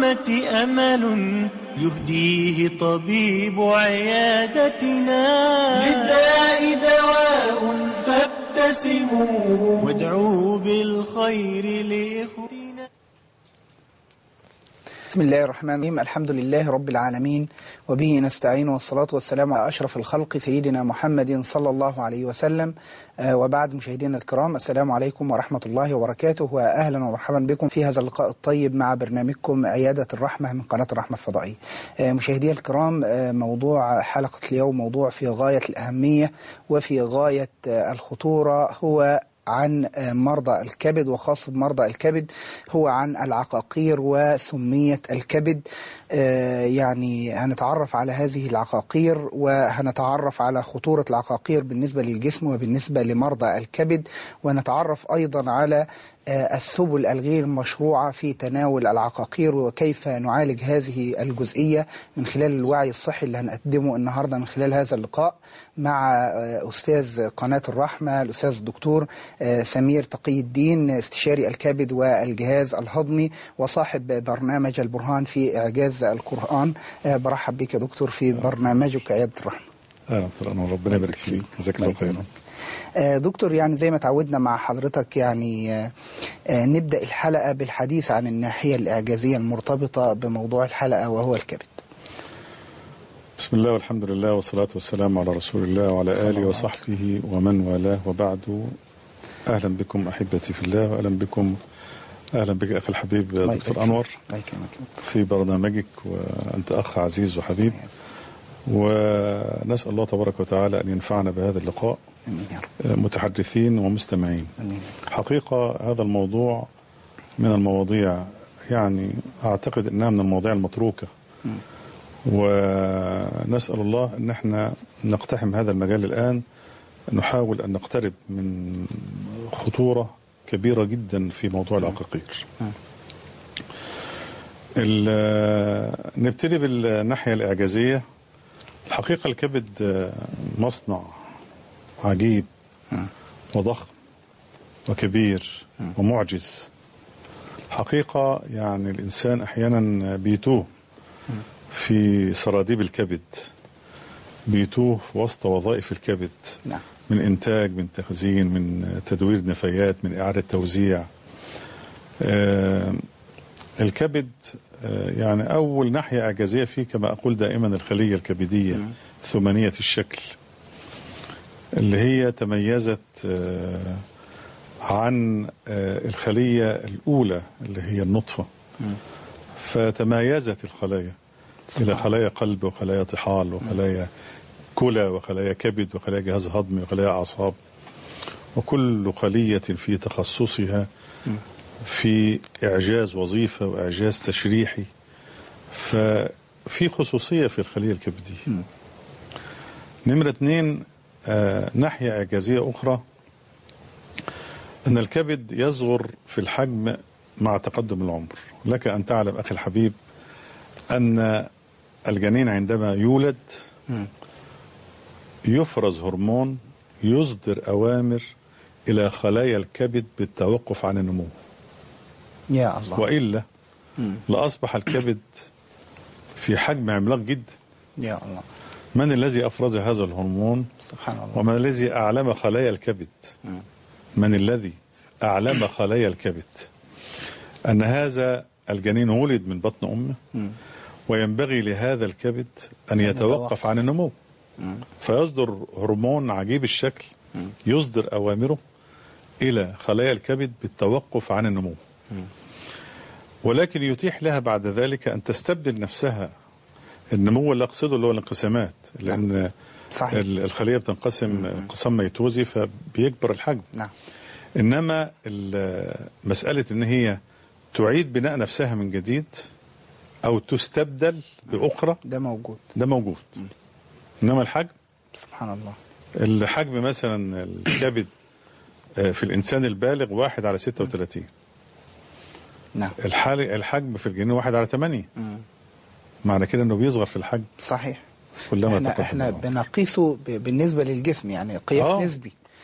الأمة أمل يهديه طبيب عيادتنا للداء دواء فابتسموا وادعوا بالخير لإخوتنا بسم الله الرحمن الرحيم الحمد لله رب العالمين وبه نستعين والصلاة والسلام على أشرف الخلق سيدنا محمد صلى الله عليه وسلم آه وبعد مشاهدينا الكرام السلام عليكم ورحمة الله وبركاته وأهلا ومرحبا بكم في هذا اللقاء الطيب مع برنامجكم عيادة الرحمة من قناة الرحمة الفضائية آه مشاهدي الكرام آه موضوع حلقة اليوم موضوع في غاية الأهمية وفي غاية الخطورة هو عن مرضى الكبد وخاص بمرضى الكبد هو عن العقاقير وسمية الكبد يعني هنتعرف على هذه العقاقير وهنتعرف على خطورة العقاقير بالنسبة للجسم وبالنسبة لمرضى الكبد ونتعرف أيضا على السبل الغير مشروعة في تناول العقاقير وكيف نعالج هذه الجزئية من خلال الوعي الصحي اللي هنقدمه النهاردة من خلال هذا اللقاء مع أستاذ قناة الرحمة الأستاذ الدكتور سمير تقي الدين استشاري الكبد والجهاز الهضمي وصاحب برنامج البرهان في إعجاز القرآن برحب بك يا دكتور في برنامجك عيادة الرحمة اهلا دكتور انور ربنا يبارك فيك جزاك الله خيرا دكتور يعني زي ما تعودنا مع حضرتك يعني نبدأ الحلقة بالحديث عن الناحية الإعجازية المرتبطة بموضوع الحلقة وهو الكبد بسم الله والحمد لله والصلاة والسلام على رسول الله وعلى آله وصحبه ومن والاه وبعد أهلا بكم أحبتي في الله وأهلا بكم أهلا بك أخي الحبيب دكتور أنور في برنامجك وأنت أخ عزيز وحبيب ونسأل الله تبارك وتعالى أن ينفعنا بهذا اللقاء متحدثين ومستمعين حقيقة هذا الموضوع من المواضيع يعني أعتقد أنها من المواضيع المتروكة ونسأل الله أن احنا نقتحم هذا المجال الآن نحاول أن نقترب من خطورة كبيرة جدا في موضوع العقاقير نبتدي بالناحية الإعجازية الحقيقة الكبد مصنع عجيب وضخم وكبير ومعجز حقيقة يعني الإنسان أحيانا بيتوه في سراديب الكبد بيتوه وسط وظائف الكبد نعم. من إنتاج من تخزين من تدوير نفايات من إعادة توزيع آه الكبد آه يعني أول ناحية إعجازية فيه كما أقول دائما الخلية الكبدية م. ثمانية الشكل اللي هي تميزت آه عن الخلية الأولى اللي هي النطفة م. فتمايزت الخلايا إلى خلايا قلب وخلايا طحال وخلايا كلى وخلايا كبد وخلايا جهاز هضمي وخلايا أعصاب وكل خلية في تخصصها في إعجاز وظيفة وإعجاز تشريحي ففي خصوصية في الخلية الكبدية نمرة اثنين آه ناحية إعجازية أخرى أن الكبد يصغر في الحجم مع تقدم العمر لك أن تعلم أخي الحبيب أن الجنين عندما يولد يفرز هرمون يصدر أوامر إلى خلايا الكبد بالتوقف عن النمو يا الله وإلا لأصبح الكبد في حجم عملاق جدا يا الله من الذي أفرز هذا الهرمون سبحان الله ومن الذي أعلم خلايا الكبد من الذي أعلم خلايا الكبد أن هذا الجنين ولد من بطن أمه وينبغي لهذا الكبد أن يتوقف عن النمو فيصدر هرمون عجيب الشكل يصدر أوامره إلى خلايا الكبد بالتوقف عن النمو ولكن يتيح لها بعد ذلك أن تستبدل نفسها النمو اللي أقصده اللي هو الانقسامات لأن صحيح. الخلية بتنقسم انقسام ميتوزي فبيكبر الحجم نعم إنما مسألة إن هي تعيد بناء نفسها من جديد أو تستبدل بأخرى ده موجود ده موجود إنما الحجم سبحان الله الحجم مثلا الكبد في الإنسان البالغ واحد على 36 نعم الحال الحجم في الجنين واحد على 8 معنى كده انه بيصغر في الحجم صحيح كلما احنا تقدم احنا العمر. بنقيسه ب- بالنسبه للجسم يعني قياس آه. نسبي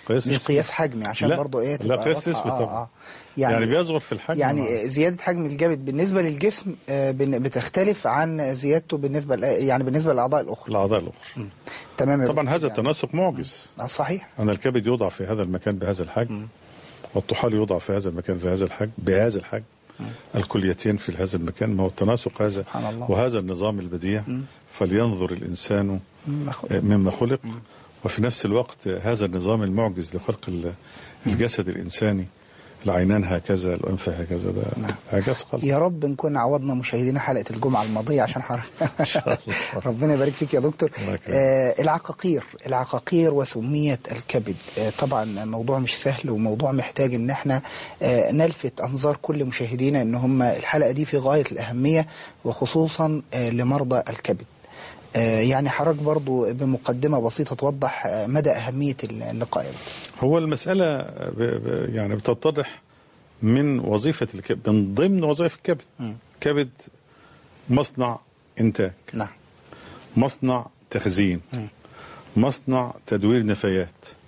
قياس مش نسبي. قياس حجمي عشان لا، برضه ايه لا، تبقى قياس واضحة. نسبي آه طبعا. آه. يعني, يعني بيصغر في الحجم يعني زيادة حجم الكبد بالنسبة للجسم آه، بن- بتختلف عن زيادته بالنسبة ل- يعني بالنسبة للأعضاء الأخرى الاعضاء الاخرى تمام يا طبعا دكتور، هذا يعني. التناسق معجز آه، صحيح أن الكبد يوضع في هذا المكان بهذا الحجم والطحال يوضع في هذا المكان في هذا الحجم بهذا الحجم الكليتين في هذا المكان ما هو التناسق هذا سبحان الله. وهذا النظام البديع فلينظر الإنسان مخ- مما خلق وفي نفس الوقت هذا النظام المعجز لخلق ال- الجسد الإنساني العينان هكذا الأنف هكذا ده إعجاز خلق يا رب نكون عوضنا مشاهدينا حلقة الجمعة الماضية عشان حضرتك ربنا يبارك فيك يا دكتور الله يكرمك. آه العقاقير العقاقير وسميت الكبد آه طبعا موضوع مش سهل وموضوع محتاج ان احنا آه نلفت انظار كل مشاهدينا ان هم الحلقة دي في غاية الأهمية وخصوصا آه لمرضى الكبد آه يعني حضرتك برضو بمقدمة بسيطة توضح آه مدى أهمية اللقاء يا دكتور. هو المسألة ب... ب... يعني بتتضح من وظيفة الكبد من ضمن وظائف الكبد مم. كبد مصنع إنتاج نعم مصنع تخزين مم. مصنع تدوير نفايات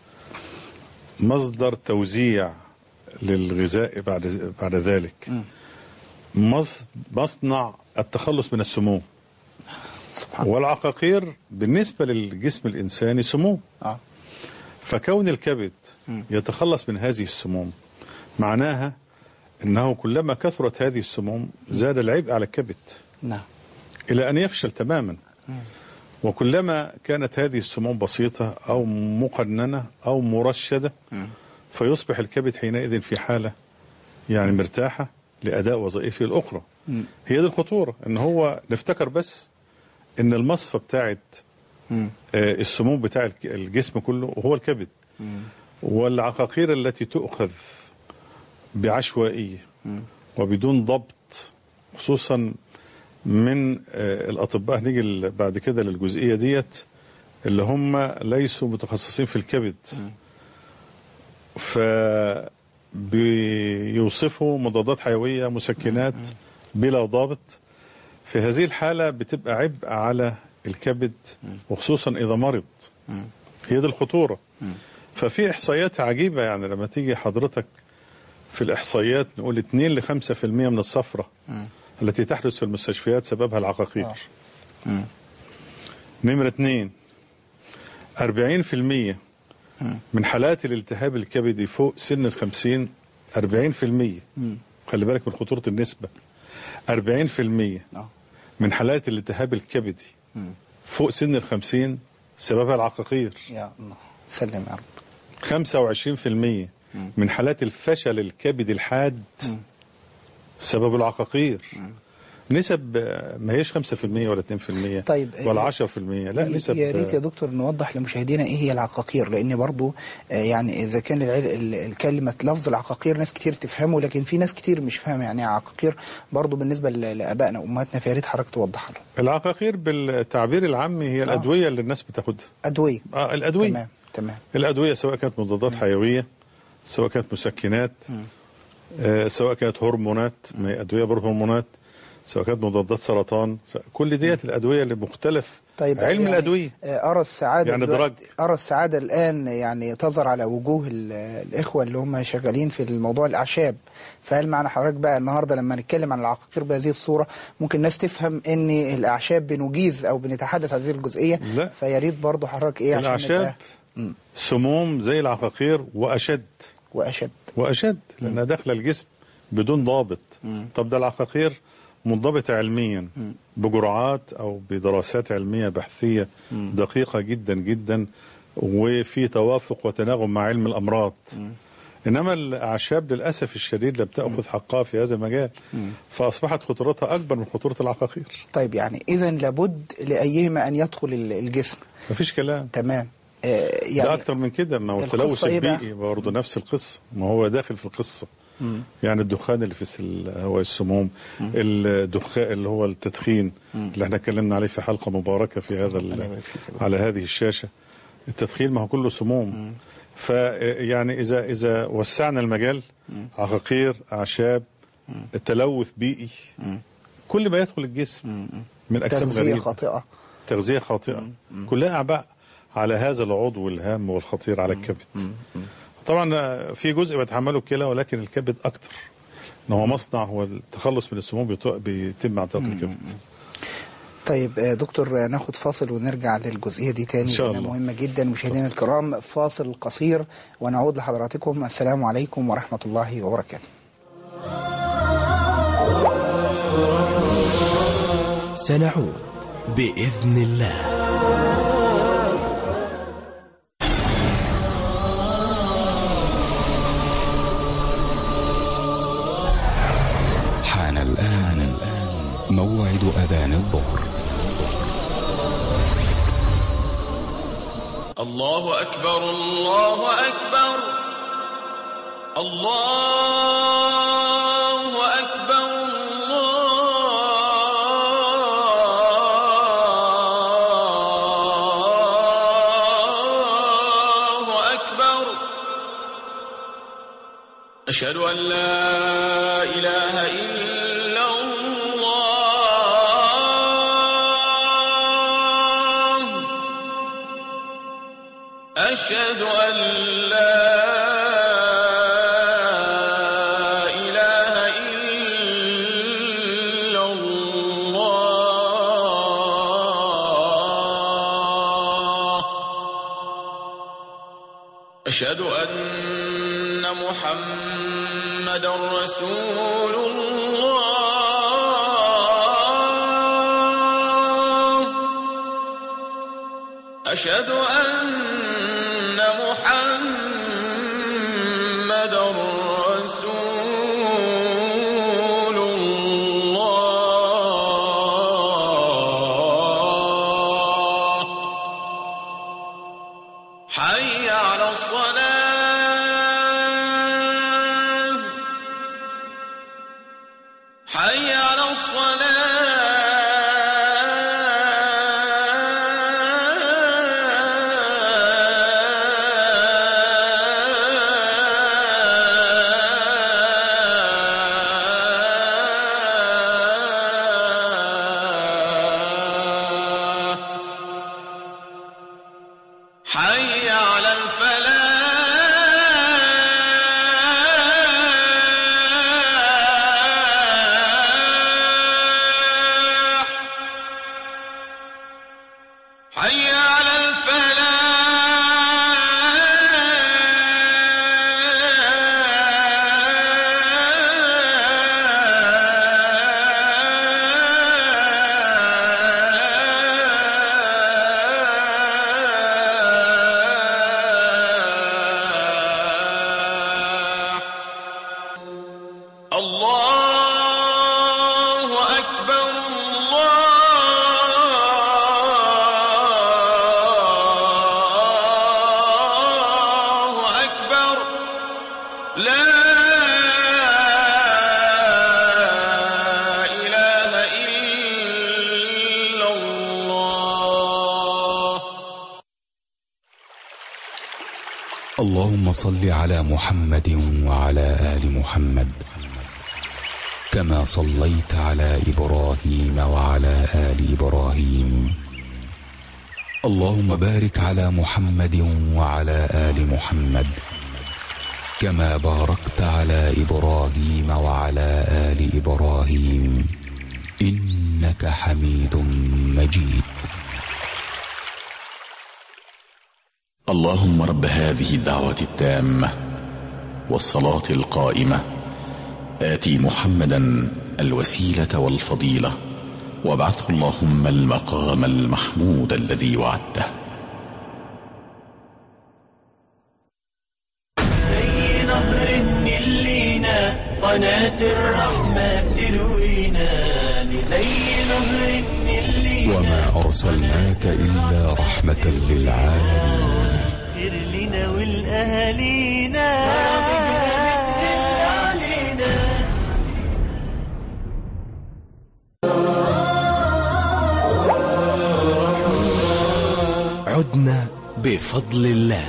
مصدر توزيع للغذاء بعد بعد ذلك مم. مص- مصنع التخلص من السموم سبحان الله والعقاقير بالنسبة للجسم الإنساني سموم آه. فكون الكبد مم. يتخلص من هذه السموم معناها أنه كلما كثرت هذه السموم زاد العبء على الكبد نعم إلى أن يفشل تماما وكلما كانت هذه السموم بسيطة أو مقننة أو مرشدة مم. فيصبح الكبد حينئذ في حالة يعني مرتاحة لأداء وظائفه الأخرى مم. هي دي الخطورة إن هو نفتكر بس إن المصفى بتاعت مم. آه، السموم بتاع الك- الجسم كله هو الكبد مم. والعقاقير التي تؤخذ بعشوائية مم. وبدون ضبط خصوصا من آه، الأطباء نيجي ال- بعد كده للجزئية ديت اللي هم ليسوا متخصصين في الكبد فبيوصفوا مضادات حيوية مسكنات بلا ضابط في هذه الحالة بتبقى عبء على الكبد وخصوصا إذا مرض مم. هي دي الخطورة مم. ففي إحصائيات عجيبة يعني لما تيجي حضرتك في الإحصائيات نقول 2 ل 5% من الصفرة مم. التي تحدث في المستشفيات سببها العقاقير آه. مم. نمرة اثنين 40% من حالات الالتهاب الكبدي فوق سن الخمسين 40% مم. خلي بالك من خطورة النسبة 40% آه. من حالات الالتهاب الكبدي مم. فوق سن الخمسين سببها العقاقير يا الله سلم يا رب 25% من حالات الفشل الكبدي الحاد مم. سبب العقاقير نسب آه، ما هيش 5% ولا 2% طيب، ولا آه، 10% لا نسب يا ريت يا آه، دكتور نوضح لمشاهدينا ايه هي العقاقير لان برضو آه، يعني اذا كان العل... ال- الكلمه لفظ العقاقير ناس كتير تفهمه لكن في ناس كتير مش فاهمه يعني ايه عقاقير برضو بالنسبه ل- لابائنا وامهاتنا فيا ريت حضرتك توضح لهم العقاقير بالتعبير العامي هي الأدوية اللي الناس بتاخدها ادويه آه الأدوية تمام تمام الأدوية سواء كانت مضادات حيوية سواء كانت مسكنات آه سواء كانت هرمونات ما هي أدوية برضه هرمونات سواء كانت مضادات سرطان سواء- كل ديت الأدوية اللي مختلف طيب علم يعني الأدوية آه، أرى السعادة يعني دلوقتي- دراج. أرى السعادة الآن يعني تظهر على وجوه ال- الإخوة اللي هم شغالين في الموضوع الأعشاب فهل معنى حضرتك بقى النهاردة لما نتكلم عن العقاقير بهذه الصورة ممكن الناس تفهم إن الأعشاب بنجيز أو بنتحدث عن هذه الجزئية لا. فيا ريت برضه حضرتك إيه عشان الأعشاب نبقى مم. سموم زي العقاقير وأشد وأشد وأشد لأنها داخلة الجسم بدون ضابط مم. طب ده العقاقير منضبطة علميا بجرعات أو بدراسات علمية بحثية دقيقة جدا جدا وفي توافق وتناغم مع علم الأمراض إنما الأعشاب للأسف الشديد لم تأخذ حقها في هذا المجال فأصبحت خطورتها أكبر من خطورة العقاقير طيب يعني إذا لابد لأيهما أن يدخل ال- الجسم مفيش كلام تمام آه ده يعني أكتر من كده ما هو القصة التلوث إيه بقى؟ البيئي برضه نفس القصة ما هو داخل في القصة يعني الدخان اللي في الهواء السموم الدخان اللي هو التدخين اللي احنا اتكلمنا عليه في حلقة مباركة في هذا ال- الله يبارك فيك يا على هذه الشاشة التدخين ما هو كله سموم فيعني إذا إذا وسعنا المجال عقاقير أعشاب تلوث بيئي كل ما يدخل الجسم من أجسام تغذية غريبة خاطئة تغذية خاطئة كلها أعباء على هذا العضو الهام والخطير على الكبد طبعا آه، في جزء بيتحمله الكلى ولكن الكبد اكتر ان هو مصنع هو التخلص من السموم بيتو- بيتم عن طريق الكبد طيب آه، دكتور آه، ناخد فاصل ونرجع للجزئية دي تاني إن شاء لأنها الله. مهمة جدا مشاهدينا الكرام فاصل قصير ونعود لحضراتكم السلام عليكم ورحمة الله وبركاته سنعود بإذن الله حان الآن موعد أذان الظهر الله أكبر الله أكبر الله أكبر الله أكبر أشهد أن لا إله إلا الله أشهد أن لا إله إلا الله أشهد أن محمد رسول الله أشهد أن محمد رسول الله حي على الصلاة حي على الصلاة حي على الفلاح حي على الفلاح الله أكبر الله أكبر لا إله إلا الله اللهم صل على محمد وعلى آل محمد كما صليت على إبراهيم وعلى آل إبراهيم اللهم بارك على محمد وعلى آل محمد كما باركت على إبراهيم وعلى آل إبراهيم إنك حميد مجيد اللهم رب هذه الدعوة التامة والصلاة القائمة آتي محمدا الوسيلة والفضيلة وابعثه اللهم المقام المحمود الذي وعدته زي نهر النيل لينا قناة الرحمة تروينا لزي نهر النيل لينا وما أرسلناك إلا رحمة للعالمين اغفر لنا ولأهالينا علينا عدنا بفضل الله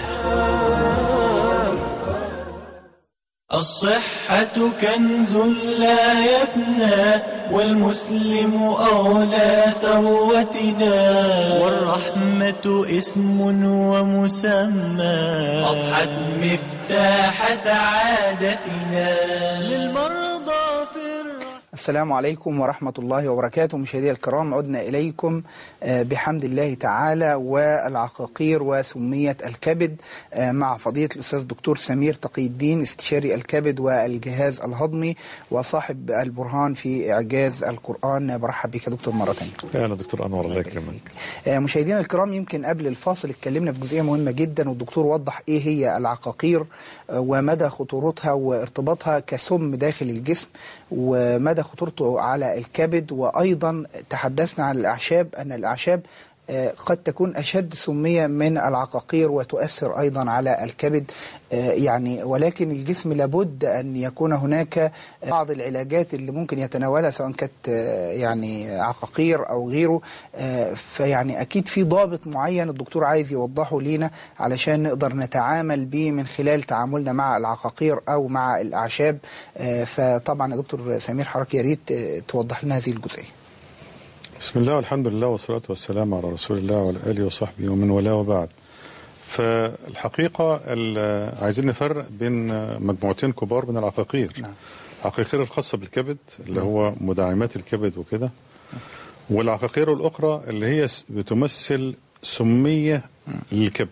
الصحة كنز لا يفنى والمسلم أولى ثروتنا والرحمة اسم ومسمى أضحت مفتاح سعادتنا للمرضى في الرحمة السلام عليكم ورحمة الله وبركاته مشاهدي الكرام عدنا إليكم آه، بحمد الله تعالى والعقاقير وسمية الكبد آه، مع فضيلة الأستاذ الدكتور سمير تقي الدين استشاري الكبد والجهاز الهضمي وصاحب البرهان في إعجاز القرآن برحب بك يا دكتور مرة ثانية اهلا دكتور انور الله يكرمك آه، مشاهدينا الكرام يمكن قبل الفاصل اتكلمنا في جزئيه مهمه جدا والدكتور وضح ايه هي العقاقير آه، ومدى خطورتها وارتباطها كسم داخل الجسم ومدى خطورته على الكبد وايضا تحدثنا عن الاعشاب ان الاعشاب آه، قد تكون أشد سمية من العقاقير وتؤثر أيضا على الكبد آه، يعني ولكن الجسم لابد أن يكون هناك بعض العلاجات اللي ممكن يتناولها سواء كانت آه، يعني عقاقير أو غيره آه، فيعني أكيد في ضابط معين الدكتور عايز يوضحه لينا علشان نقدر نتعامل به من خلال تعاملنا مع العقاقير أو مع الأعشاب آه، فطبعا يا دكتور سمير حضرتك يا ريت آه، توضح لنا هذه الجزئية بسم الله والحمد لله والصلاة والسلام على رسول الله وعلى آله وصحبه ومن والاه وبعد فالحقيقة ال- عايزين نفرق بين مجموعتين كبار من العقاقير نعم. العقاقير الخاصة بالكبد اللي هو مدعمات الكبد وكده والعقاقير الأخرى اللي هي س- بتمثل سمية للكبد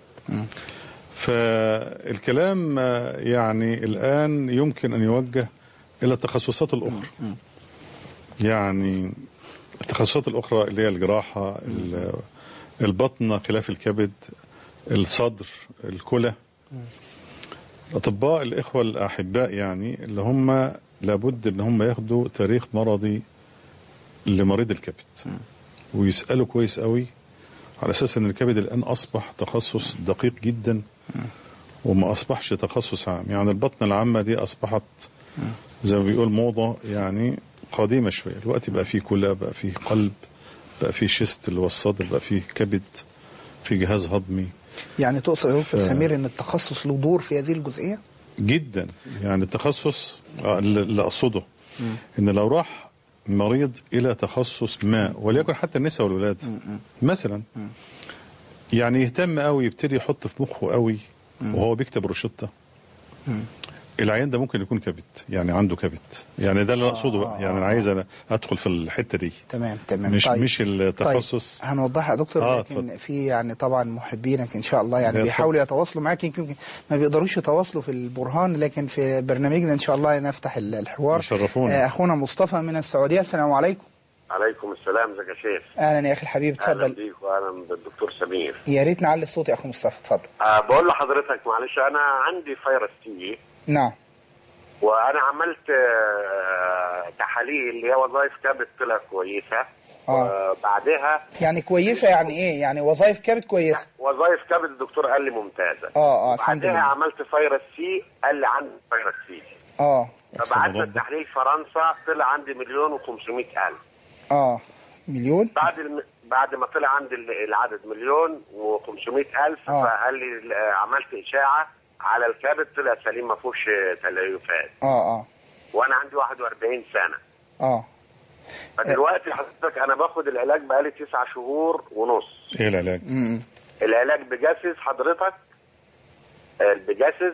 فالكلام آه، يعني الآن يمكن أن يوجه إلى التخصصات الأخرى يعني التخصصات الأخرى اللي هي الجراحة ال- البطنة خلاف الكبد الصدر الكلى الأطباء الإخوة الأحباء يعني اللي هم لابد إن هم ياخدوا تاريخ مرضي لمريض الكبد ويسألوا كويس قوي على أساس إن الكبد الآن أصبح تخصص دقيق جدا وما أصبحش تخصص عام يعني البطنة العامة دي أصبحت زي ما بيقول موضة يعني قديمة شوية الوقت بقى فيه كلى بقى فيه قلب بقى فيه شيست اللي هو الصدر بقى فيه كبد في جهاز هضمي يعني تقصد يا دكتور ف- سمير ان التخصص له دور في هذه الجزئيه؟ جدا يعني التخصص آه، اللي اللي اقصده ان لو راح مريض الى تخصص ما وليكن حتى النساء والولاد مثلا يعني يهتم قوي يبتدي يحط في مخه قوي وهو بيكتب روشته العيان ده ممكن يكون كبد يعني عنده كبد يعني ده اللي أنا اقصده بقى يعني انا عايز أنا ادخل في الحته دي تمام تمام مش طيب. مش التخصص طيب هنوضحها يا دكتور آه، لكن اتفضل. في يعني طبعا محبينك ان شاء الله يعني لا، بيحاولوا يتواصلوا معاك يمكن ما بيقدروش يتواصلوا في البرهان لكن في برنامجنا ان شاء الله نفتح ال- الحوار يشرفونا. آه، اخونا مصطفى من السعوديه السلام عليكم عليكم السلام ازيك يا شيخ اهلا يا اخي الحبيب اهلا اتفضل بيك واهلا بالدكتور سمير يا ريت نعلي الصوت يا اخو مصطفى اتفضل أه بقول لحضرتك معلش انا عندي فيروس تي نعم وانا عملت آه، تحاليل اللي هي وظائف كبد طلع كويسه آه. وبعدها يعني كويسه يعني ايه يعني وظائف كبد كويسه وظائف كبد الدكتور قال لي ممتازه اه اه الحمد بعدها لله عملت فيروس سي قال لي عندي فيروس سي اه فبعتنا مضاد. التحليل فرنسا طلع عندي مليون و500 الف اه مليون بعد الم... بعد ما طلع عندي ال- العدد مليون و500 الف آه. فقال لي آه، عملت اشاعه على الكبد طلع سليم ما فيهوش تليفات اه اه وانا عندي 41 سنه اه فدلوقتي حضرتك انا باخد العلاج بقالي تسع شهور ونص ايه العلاج امم العلاج بجاسس حضرتك آه، البجاسس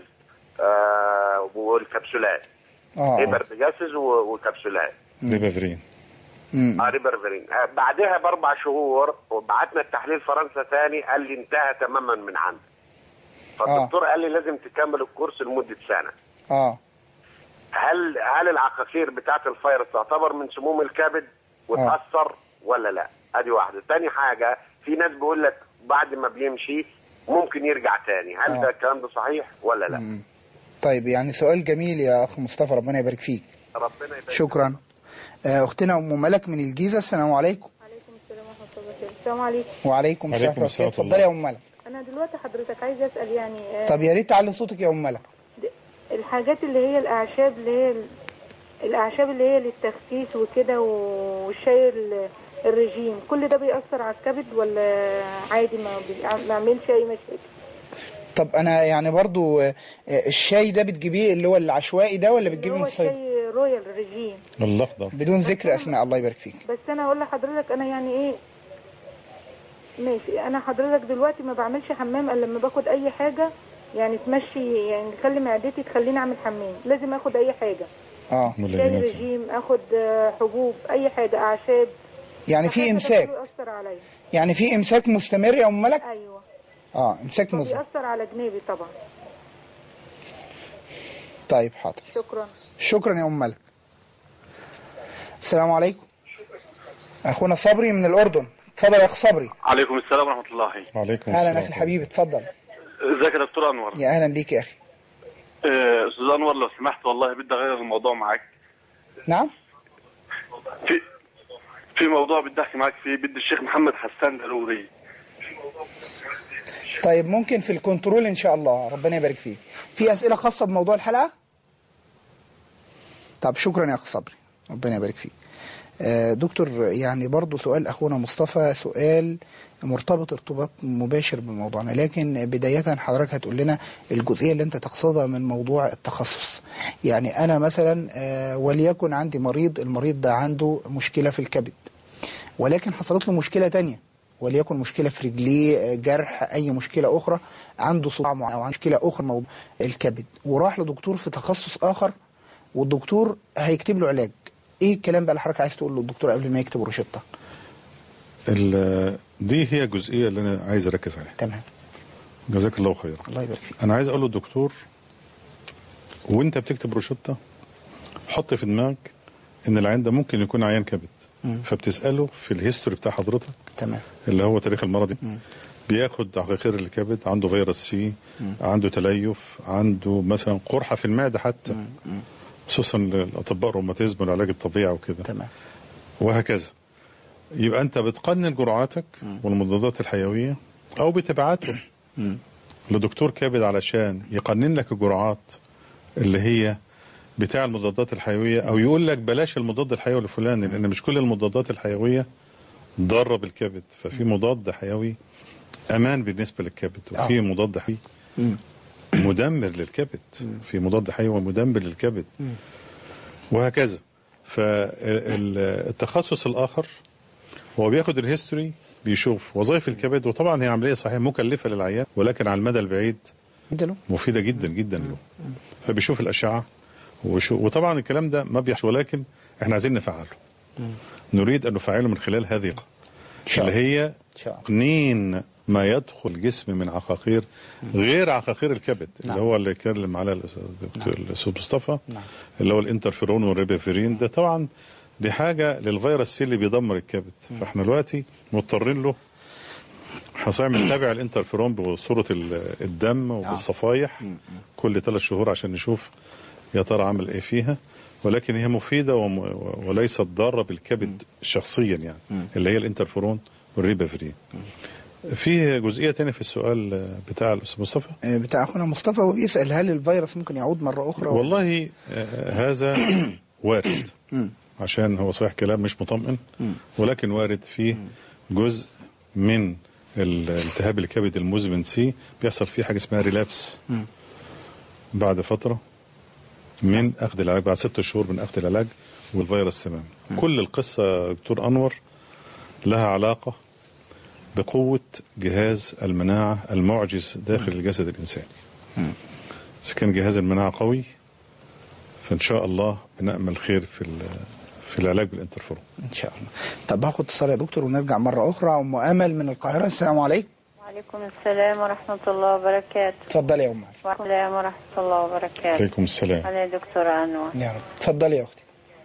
آه والكبسولات اه ابر بجاسس و- وكبسولات ليبافرين امم اه ريبرفرين آه بعدها باربع شهور وبعتنا التحليل فرنسا تاني قال لي انتهى تماما من عندك فالدكتور قال لي لازم تكمل الكورس لمده سنه اه هل هل العقاقير بتاعت الفيروس تعتبر من سموم الكبد وتاثر ولا لا؟ ادي واحده، تاني حاجه في ناس بيقول لك بعد ما بيمشي ممكن يرجع تاني، هل آه. ده الكلام ده صحيح ولا لا؟ مم. طيب يعني سؤال جميل يا اخ مصطفى ربنا يبارك فيك ربنا يبارك شكرا آه، اختنا ام ملك من الجيزه السلام عليكم عليكم السلام ورحمة الله وبركاته السلام عليكم وعليكم السلام عليكم ورحمه الله السلام اتفضلي يا ام ملك أنا دلوقتي حضرتك عايزة أسأل يعني آه، طب يا ريت تعلي صوتك يا ام ملك د- الحاجات اللي هي الأعشاب اللي هي ال- الأعشاب اللي هي للتخسيس وكده والشاي ال- الرجيم كل ده بيأثر على الكبد ولا عادي ما بي- ما يعملش أي مشاكل طب انا يعني برضو آه، آه، الشاي ده بتجيبيه اللي هو العشوائي ده ولا اللي بتجيبيه من هو الصيد شاي الرويال ريجيم الاخضر بدون ذكر اسماء الله يبارك فيك بس انا اقول لحضرتك انا يعني ايه ماشي انا حضرتك دلوقتي ما بعملش حمام الا لما باخد اي حاجه يعني تمشي يعني تخلي معدتي تخليني اعمل حمام لازم اخد اي حاجه اه شاي رجيم اخد آه، حبوب اي حاجه اعشاب يعني في عشان امساك كده بيأثر عليا يعني في امساك مستمر يا ام ملك ايوه اه امساك مزمن بيأثر على جنابي طبعا طيب حاضر شكرا شكرا يا ام ملك السلام عليكم اخونا صبري من الاردن اتفضل يا اخ صبري عليكم السلام ورحمة الله وعليكم اهلا اخي الحبيب اتفضل ازيك يا دكتور أنور يا اهلا بيك يا اخي آه، أستاذ أنور لو سمحت والله بدي أغير الموضوع معاك نعم في في موضوع بدي أحكي معاك فيه بدي الشيخ محمد حسان ضروري طيب ممكن في الكنترول ان شاء الله ربنا يبارك فيك في اسئله خاصه بموضوع الحلقه طب شكرا يا اخ صبري ربنا يبارك فيك آه، دكتور يعني برضو سؤال اخونا مصطفى سؤال مرتبط ارتباط مباشر بموضوعنا لكن بداية حضرتك هتقول لنا الجزئية اللي انت تقصدها من موضوع التخصص يعني انا مثلا آه، وليكن عندي مريض المريض ده عنده مشكلة في الكبد ولكن حصلت له مشكلة تانية وليكن مشكلة في رجليه آه، جرح أي مشكلة أخرى عنده صداع معين أو عنده مشكلة أخرى موضوع الكبد وراح لدكتور في تخصص آخر والدكتور هيكتب له علاج إيه الكلام بقى اللي حضرتك عايز تقول له الدكتور قبل ما يكتب روشتة ال- دي هي الجزئيه اللي انا عايز اركز عليها تمام جزاك الله خير الله يبارك فيك انا عايز اقول للدكتور وانت بتكتب روشته حط في دماغك ان العيان ده ممكن يكون عيان كبد مم. فبتساله في الهيستوري بتاع حضرتك تمام اللي هو تاريخ المرضي بياخد عقاقير الكبد عنده فيروس سي عنده تليف عنده مثلا قرحه في المعده حتى خصوصا الاطباء الروماتيزم والعلاج الطبيعي وكده تمام وهكذا يبقى انت بتقنن جرعاتك والمضادات الحيويه او بتبعته لدكتور كبد علشان يقنن لك الجرعات اللي هي بتاع المضادات الحيويه او يقول لك بلاش المضاد الحيوي الفلاني لان مش كل المضادات الحيويه ضاره بالكبد ففي مضاد حيوي امان بالنسبه للكبد وفي مضاد حيوي مدمر للكبد في مضاد حيوي مدمر للكبد وهكذا فالتخصص الاخر هو بياخد الهيستوري بيشوف وظائف الكبد وطبعا هي عمليه صحيح مكلفه للعيان ولكن على المدى البعيد مفيده جدا جدا له فبيشوف الاشعه وشو وطبعا الكلام ده ما بيحصل ولكن احنا عايزين نفعله نريد ان نفعله من خلال هذه الق- اللي هي تقنين ما يدخل الجسم من عقاقير غير عقاقير الكبد اللي هو اللي اتكلم على الأستاذ- الاستاذ مصطفى اللي هو الانترفيرون والريبافيرين ده طبعا دي حاجه للفيروس سي اللي بيدمر الكبد فاحنا دلوقتي مضطرين له هنعمل نتابع الانترفيرون بصوره ال- الدم وبالصفايح كل ثلاث شهور عشان نشوف يا ترى عمل ايه فيها ولكن هي مفيده وم- وليست ضاره بالكبد شخصيا يعني اللي هي الانترفيرون والريبافيرين في جزئيه تانية في السؤال بتاع الاستاذ مصطفى آه، بتاع اخونا مصطفى هو بيسال هل الفيروس ممكن يعود مره اخرى والله آه، هذا وارد مم. عشان هو صحيح كلام مش مطمئن ولكن وارد فيه جزء من الالتهاب الكبد المزمن سي بيحصل فيه حاجه اسمها ريلابس مم. بعد فتره من اخذ العلاج بعد ست شهور من اخذ العلاج والفيروس تمام كل القصه يا دكتور انور لها علاقه بقوه جهاز المناعه المعجز داخل الجسد الانساني اذا كان جهاز المناعه قوي فان شاء الله بنامل خير في ال- في العلاج بالانترفيرون ان شاء الله طب هاخد اتصال يا دكتور ونرجع مره اخرى ام امل من القاهره السلام عليكم وعليكم السلام ورحمة الله وبركاته اتفضلي يا ام امل وعليكم السلام ورحمة الله وبركاته عليكم السلام على دكتور أنور يا رب اتفضلي يا اختي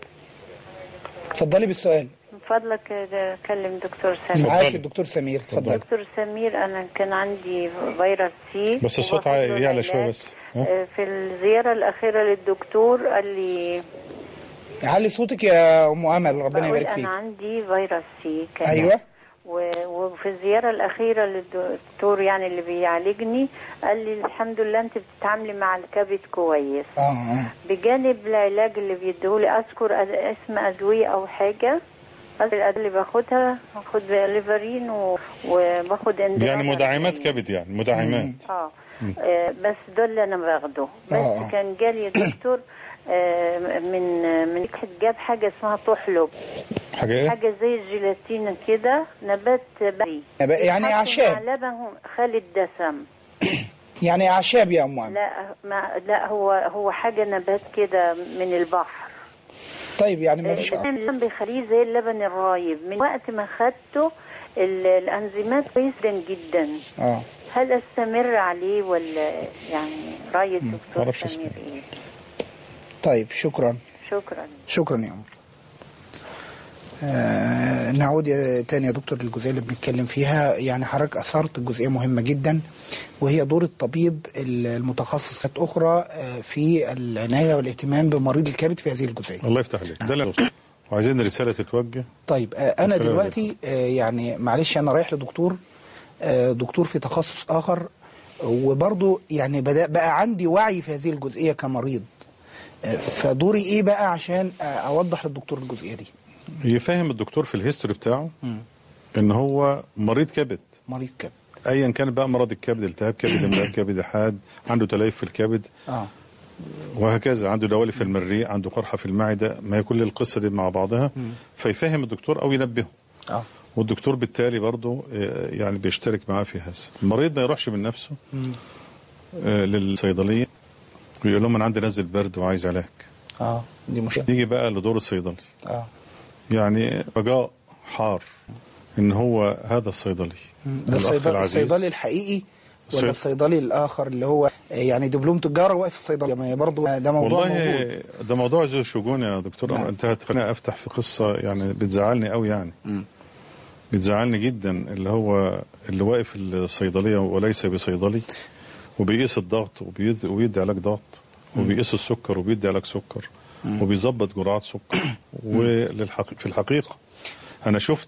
اتفضلي بالسؤال من فضلك ده كلم دكتور سمير معاك الدكتور سمير اتفضلي دكتور سمير أنا كان عندي فيروس سي بس الصوت وواخد له يعلى شويه العلاج. بس ها؟ آه، في الزيارة الأخيرة للدكتور قال لي علي صوتك يا ام امل ربنا بقول يبارك أنا فيك عندي فيروس سي كان ايوه و- وفي الزيارة الأخيرة للدكتور يعني اللي بيعالجني قال لي الحمد لله أنت بتتعاملي مع الكبد كويس اه اه بجانب العلاج اللي بيديهولي اذكر أد- اسم ادويه او حاجه بس الادويه اللي باخدها باخد ليفرين و... وباخد اندرال يعني مدعمات كبد يعني مدعمات اه آه، بس ده اللي انا باخده بس آه، آه. كان جالي دكتور آه، من من جاب حاجه اسمها طحلب حاجه ايه حاجه زي الجيلاتين كده نبات بري نبات- يعني بيتحط أعشاب. مع لبن خالي الدسم يعني اعشاب يا ام عم لا ما لا هو هو حاجه نبات كده من البحر طيب يعني ما فيش اللبن بيخليه زي اللبن الرايب من وقت ما خدته ال- الانزيمات كويسه جدا اه هل استمر عليه ولا يعني راي الدكتور معرفش سمير ايه طيب شكرا شكرا شكرا يا عمر آه نعود يا- تاني يا دكتور للجزئيه اللي بنتكلم فيها يعني حضرتك اثرت جزئيه مهمه جدا وهي دور الطبيب المتخصص اخرى آه، في العنايه والاهتمام بمريض الكبد في هذه الجزئيه الله يفتح عليك ده اللي أوصل. وعايزين رساله تتوجه طيب آه، انا الكلام دلوقتي آه، يعني معلش انا رايح لدكتور آه، دكتور في تخصص اخر وبرضه يعني بدا بقى عندي وعي في هذه الجزئيه كمريض آه، فدوري ايه بقى عشان آه، اوضح للدكتور الجزئيه دي يفهم الدكتور في الهيستوري بتاعه مم. ان هو مريض كبد مريض كبد ايا كان بقى مرض الكبد التهاب كبد املاء كبد حاد عنده تليف في الكبد اه وهكذا عنده دوالي في المريء عنده قرحه في المعده ما هي كل القصه دي مع بعضها مم. فيفهم الدكتور او ينبهه اه والدكتور بالتالي برضه آه، يعني بيشترك معاه في هذا المريض ما يروحش من نفسه مم. آه، للصيدليه ويقول لهم انا عندي نزل برد وعايز علاج اه دي مشكله يجي بقى لدور الصيدلي اه يعني رجاء حار ان هو هذا الصيدلي مم. ده الأخ الصيدلي, العزيز. الصيدلي الحقيقي الصيد- ولا الصيدلي الاخر اللي هو آه، يعني دبلوم تجاره واقف في الصيدليه ما هي برضه ده موضوع والله موجود ده موضوع ذو شجون يا دكتور نعم. انت هتخليني افتح في قصه يعني بتزعلني قوي يعني مم. بتزعلني جدا اللي هو اللي واقف الصيدليه وليس بصيدلي وبيقيس الضغط وبيدي, وبيدي علاج ضغط وبيقيس السكر وبيدي علاج سكر مم. وبيظبط جرعات سكر وللحقيقة في الحقيقه انا شفت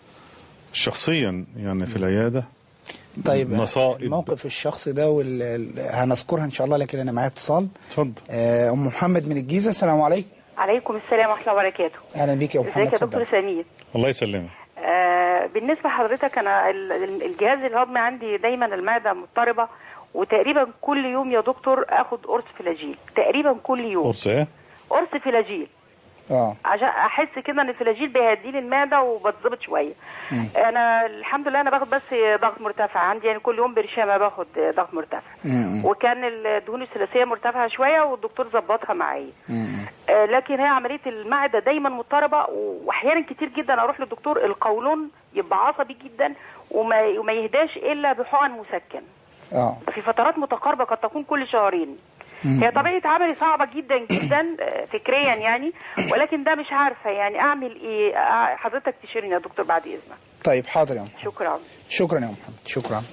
شخصيا يعني في العياده طيب مصائب. الموقف الشخصي ده وال... ال- هنذكرها ان شاء الله لكن انا معايا اتصال اتفضل آه، ام محمد من الجيزه السلام عليكم عليكم السلام ورحمه الله وبركاته اهلا بيك يا ام محمد ازيك يا دكتور اتفضل سمير الله يسلمك آه بالنسبه لحضرتك انا ال- ال- الجهاز الهضمي عندي دايما المعده مضطربه وتقريبا كل يوم يا دكتور اخد قرص فلاجيل تقريبا كل يوم قرص ايه قرص فلاجيل اه عشان احس كده ان الفلاجيل بيهدي لي المعده وبتظبط شويه مم. انا الحمد لله انا باخد بس ضغط مرتفع عندي يعني كل يوم برشامه باخد ضغط مرتفع مم. وكان الدهون الثلاثيه مرتفعه شويه والدكتور ظبطها معايا مم. آه، لكن هي عمليه المعده دايما مضطربه واحيانا كتير جدا اروح للدكتور القولون يبقى عصبي جدا وما وما يهداش الا بحقن مسكن اه في فترات متقاربه قد تكون كل شهرين مم. هي طبيعه عملي صعبه جدا جدا آه، فكريا يعني ولكن ده مش عارفه يعني اعمل ايه آه، حضرتك تشيرني يا دكتور بعد اذنك طيب حاضر يا ام محمد شكرا شكرا يا ام محمد شكرا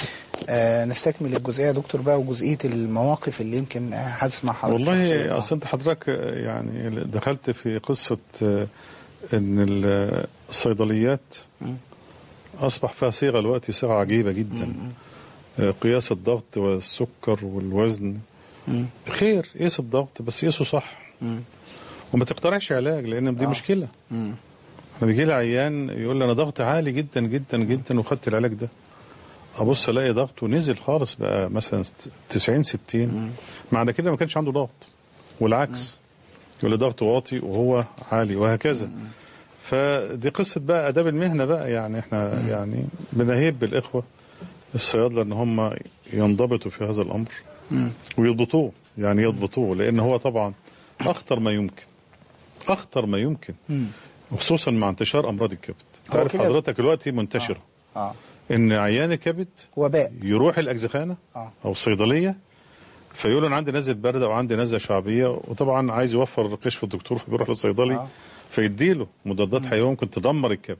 آه نستكمل الجزئيه يا دكتور بقى وجزئيه المواقف اللي يمكن آه، هتسمع حضرتك شخصياً. والله اصل انت حضرتك يعني دخلت في قصه آه، ان ال- الصيدليات اصبح فيها صيغه دلوقتي صيغه عجيبه جدا آه، قياس الضغط والسكر والوزن مم. خير قيس الضغط بس قيسه صح مم. وما تقترحش علاج لان دي آه. مشكله مم. انا بيجي لي عيان يقول لي انا ضغطي عالي جدا جدا جدا وخدت العلاج ده ابص الاقي ضغطه نزل خالص بقى مثلا 90 60 معنى كده ما كانش عنده ضغط والعكس يقول لي ضغطه واطي وهو عالي وهكذا فدي قصه بقى اداب المهنه بقى يعني احنا يعني بنهيب بالاخوه الصيادله ان هم ينضبطوا في هذا الامر مم. ويضبطوه يعني يضبطوه لان هو طبعا اخطر ما يمكن اخطر ما يمكن مم. وخصوصا مع انتشار امراض الكبد هو تعرف كده- حضرتك دلوقتي منتشره اه ان عيان الكبد وباء يروح الاجزخانه اه او الصيدليه فيقول انا عندي نزله برد او عندي نزله شعبيه وطبعا عايز يوفر كشف الدكتور فبيروح للصيدلي آه. فيديله مضادات حيويه ممكن تدمر الكبد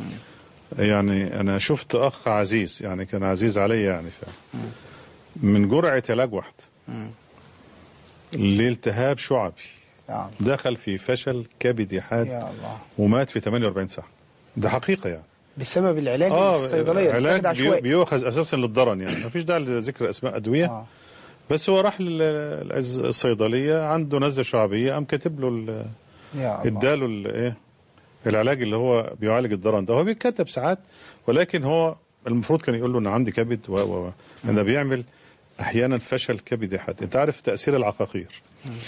يعني انا شفت اخ عزيز يعني كان عزيز عليا يعني فعلا من جرعه علاج واحده مم. لالتهاب شعبي آه. دخل في فشل كبدي حاد يا الله ومات في 48 ساعه ده حقيقه يعني بسبب العلاج اللي في الصيدليه علاج بتاخد بيو- عشوائي بيؤخذ اساسا للضرن يعني مفيش داعي لذكر اسماء ادويه آه. بس هو راح لل- للأز- الصيدليه عنده نزله شعبيه قام كاتب له ال- يا الله اداله ال- ايه العلاج اللي هو بيعالج الضرن ده هو بيتكتب ساعات ولكن هو المفروض كان يقول له ان عندي كبد و و و. ده بيعمل احيانا فشل كبدي حاد انت عارف تاثير العقاقير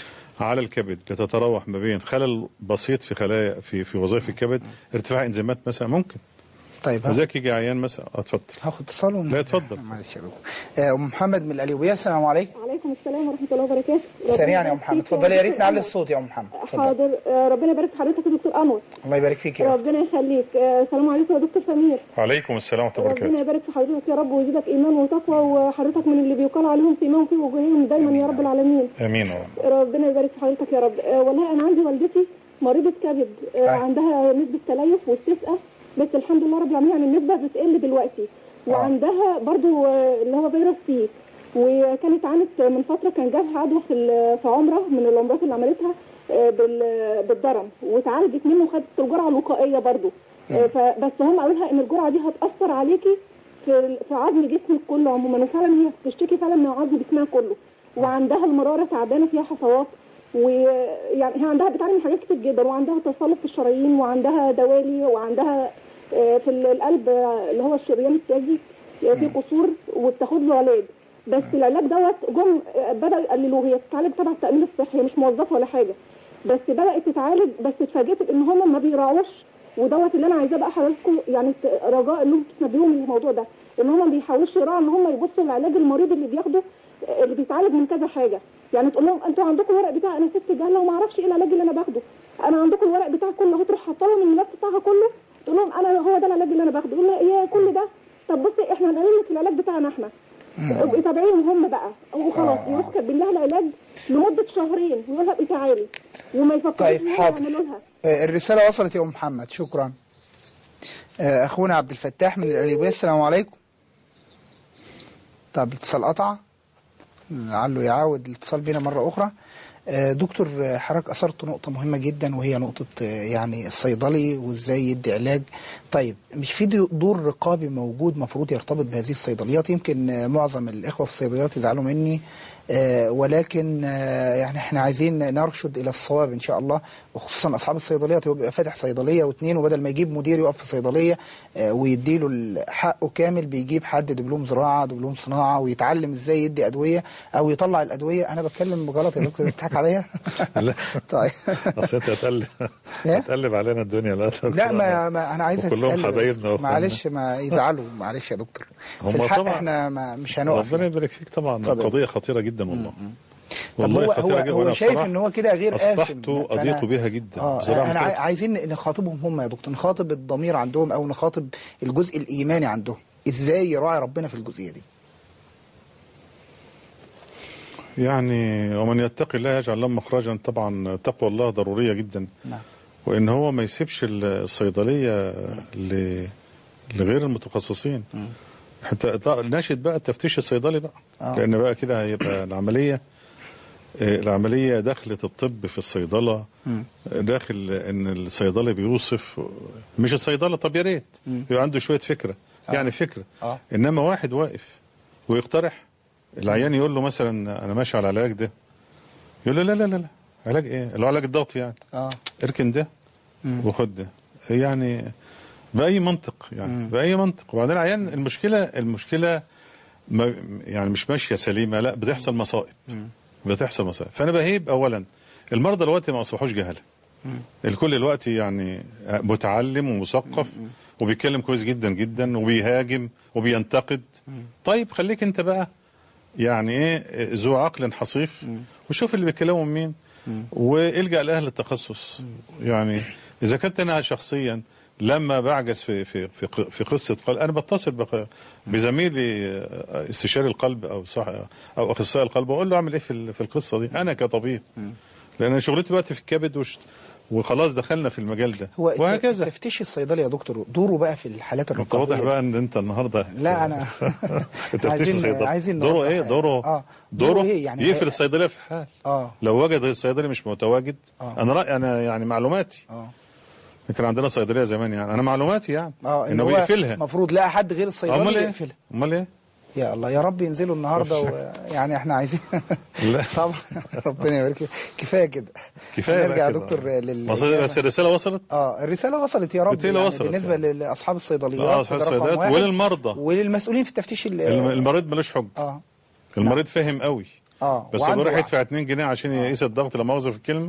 على الكبد بتتراوح ما بين خلل بسيط في خلايا في في وظائف الكبد ارتفاع انزيمات مثلا ممكن طيب هاخد- فذاك يجي عيان مثلا اه اتفضل هاخد اتصال ون- لا اتفضل معلش يا دكتور آه، ام محمد من القليوبيه السلام عليكم وعليكم السلام ورحمه الله وبركاته سريعا يا ام ربنا محمد يبارك فيك اتفضلي يا ريت دكتور نعلي أنور. الصوت يا ام محمد اتفضل حاضر آه، ربنا يبارك في حضرتك يا دكتور انور الله يبارك فيك يا رب ربنا يخليك آه، السلام عليكم يا دكتور سمير وعليكم السلام ورحمه الله ربنا وبركاته يبارك في حضرتك يا رب ويزيدك ايمان وتقوى وحضرتك من اللي بيقال عليهم في ايمان في وجوههم دايما يا رب العالمين امين يا رب. ربنا يبارك في حضرتك يا رب آه، والله انا عندي والدتي مريضه كبد آه، عندها نسبه تليف واستسقاء بس الحمد لله رب العالمين يعني النسبه بتقل دلوقتي وعندها برضو آه، اللي هو فيروس سي وكانت عانت من فتره كان جالها عدوى في ال- في عمره من العمرات اللي عملتها آه، بال- بالضرم واتعالجت منه وخدت الجرعه الوقائيه برضو آه، فبس هم قالوا لها ان الجرعه دي هتاثر عليكي في في عظم جسمك كله عموما وفعلا هي بتشتكي فعلا من عظم جسمها كله وعندها المراره تعبانه فيها حصوات ويعني هي عندها بتعاني من حاجات كتير جدا وعندها تصلب في الشرايين وعندها دوالي وعندها آه، في القلب آه، اللي هو الشريان التاجي آه، في قصور وبتاخد له علاج بس العلاج دوت جم آه، بدأوا يقللوه هي بتتعالج تبع التأمين الصحي هي مش موظفة ولا حاجة بس بدأت تتعالج بس اتفاجئت ان هم ما بيراعوش ودوت اللي انا عايزاه بقى حضراتكم يعني ت- رجاء انهم تنبهوهم من الموضوع ده ان هم ما بيحاولوش يراعوا ان هم يبصوا لعلاج المريض اللي بياخده آه، اللي بيتعالج من كذا حاجه يعني تقول لهم انتوا عندكم الورق بتاع انا ست جهله وما اعرفش ايه العلاج اللي انا باخده انا عندكم الورق بتاع كله هتروح حاطه لهم الملف بتاعها كله تقول لهم انا هو ده العلاج اللي انا باخده يقول لها يا كل ده طب بصي احنا هنقلل لك العلاج بتاعنا احنا ابقي تابعيهم هم بقى وخلاص يروح كاتبين لها العلاج لمده شهرين ويقول لها ابقي تعالي وما يفكروش طيب إن هم حاضر يعملوا لها آه، الرسالة وصلت يا أم محمد شكرا آه، أخونا عبد الفتاح من القليوبية السلام عليكم طب الاتصال قطع لعله يعاود الاتصال بنا مرة أخرى آه، دكتور آه، حضرتك أثرت نقطة مهمة جدا وهي نقطة آه، يعني الصيدلي وإزاي يدي علاج طيب مش في دو- دور رقابي موجود مفروض يرتبط بهذه الصيدليات يمكن آه، معظم الإخوة في الصيدليات يزعلوا مني آه، ولكن آه، يعني احنا عايزين نرشد الى الصواب ان شاء الله وخصوصا اصحاب الصيدليات هو بيبقى فاتح صيدليه واثنين وبدل ما يجيب مدير يقف في صيدليه آه، ويديله ال- حقه كامل بيجيب حد دبلوم زراعه دبلوم صناعه ويتعلم ازاي يدي ادويه او يطلع الادويه انا بتكلم غلط يا دكتور بتضحك عليا لا طيب اصل انت هتقلب إيه؟ هتقلب علينا الدنيا لا لا ما, ما انا عايز وكلهم أتكلم. حبايبنا وأخواننا. معلش ما يزعلوا معلش يا دكتور في هم الحق طبعا احنا ما مش هنقف ربنا يبارك فيك طبعا اتفضل. قضيه خطيره جدا والله طب هو خطيرة هو جداً. هو وأنا شايف بصراحة ان هو كده غير آثم اصبحت فأنا- اضيق بها جدا اه بصراحة انا عاي- مثلاً. عايزين نخاطبهم هم يا دكتور نخاطب الضمير عندهم او نخاطب الجزء الايماني عندهم ازاي يراعي ربنا في الجزئيه دي يعني ومن يتقي الله يجعل له مخرجا طبعا تقوى الله ضروريه جدا نعم وان هو ما يسيبش الصيدليه ل- لغير المتخصصين حتى ط- ناشد بقى التفتيش الصيدلي بقى آه. لان بقى كده هيبقى العمليه آه، العمليه دخلت الطب في الصيدله مم. داخل ان الصيدلي بيوصف مش الصيدله طب يا ريت مم. يبقى عنده شويه فكره آه. يعني فكره اه انما واحد واقف ويقترح العيان يقول له مثلا انا ماشي على العلاج ده يقول له لا لا لا لا علاج ايه؟ اللي هو علاج الضغط يعني اه اركن ده مم. وخد ده يعني باي منطق يعني مم. باي منطق وبعدين العيان المشكله المشكله ما يعني مش ماشيه سليمه لا بتحصل مصائب مم. بتحصل مصائب فانا بهيب اولا المرضى دلوقتي ما اصبحوش جهله مم. الكل دلوقتي يعني متعلم ومثقف وبيتكلم كويس جدا جدا وبيهاجم وبينتقد طيب خليك انت بقى يعني ايه ذو عقل حصيف وشوف اللي بيتكلموا مين والجا لاهل التخصص يعني اذا كنت انا شخصيا لما بعجز في في في ق- في قصه قلب انا بتصل بق- بزميلي آه، استشاري القلب او صح او اخصائي القلب واقول له اعمل ايه في ال- في القصه دي انا كطبيب لان أنا شغلتي دلوقتي في الكبد وش وخلاص دخلنا في المجال ده هو الت- وهكذا التفتيش الصيدلي يا دكتور دوره بقى في الحالات انت الرقابيه واضح بقى ان انت النهارده لا انا التفتيش عايزين الصيدلي. عايزين دوره نوضح- ايه دوره اه دوره ايه يعني يقفل الصيدليه في حال اه لو وجد الصيدلي مش متواجد آه. انا رايي انا يعني معلوماتي اه كان عندنا صيدليه زمان يعني انا معلوماتي يعني اه ان انه هو بيقفلها المفروض لا حد غير امال الصيدلي ايه يقفلها امال ايه يا الله يا رب ينزلوا النهارده مفيش و... يعني احنا عايزين لا طبعا ربنا يبارك فيك. كفايه كده كفايه بقى نرجع يا كده. دكتور لل وصل- بس الرساله وصلت اه الرساله وصلت يا رب الرسالة يعني وصلت بالنسبه يعني. لاصحاب الصيدليات اه أصحاب ده رقم الصيدليات واحد. وللمرضى وللمسؤولين في التفتيش ال- الم- المريض ملوش حجه اه المريض فاهم قوي اه بس هو وعنده راح وعي. يدفع 2 جنيه عشان يقيس الضغط لما مؤاخذه في الكلمه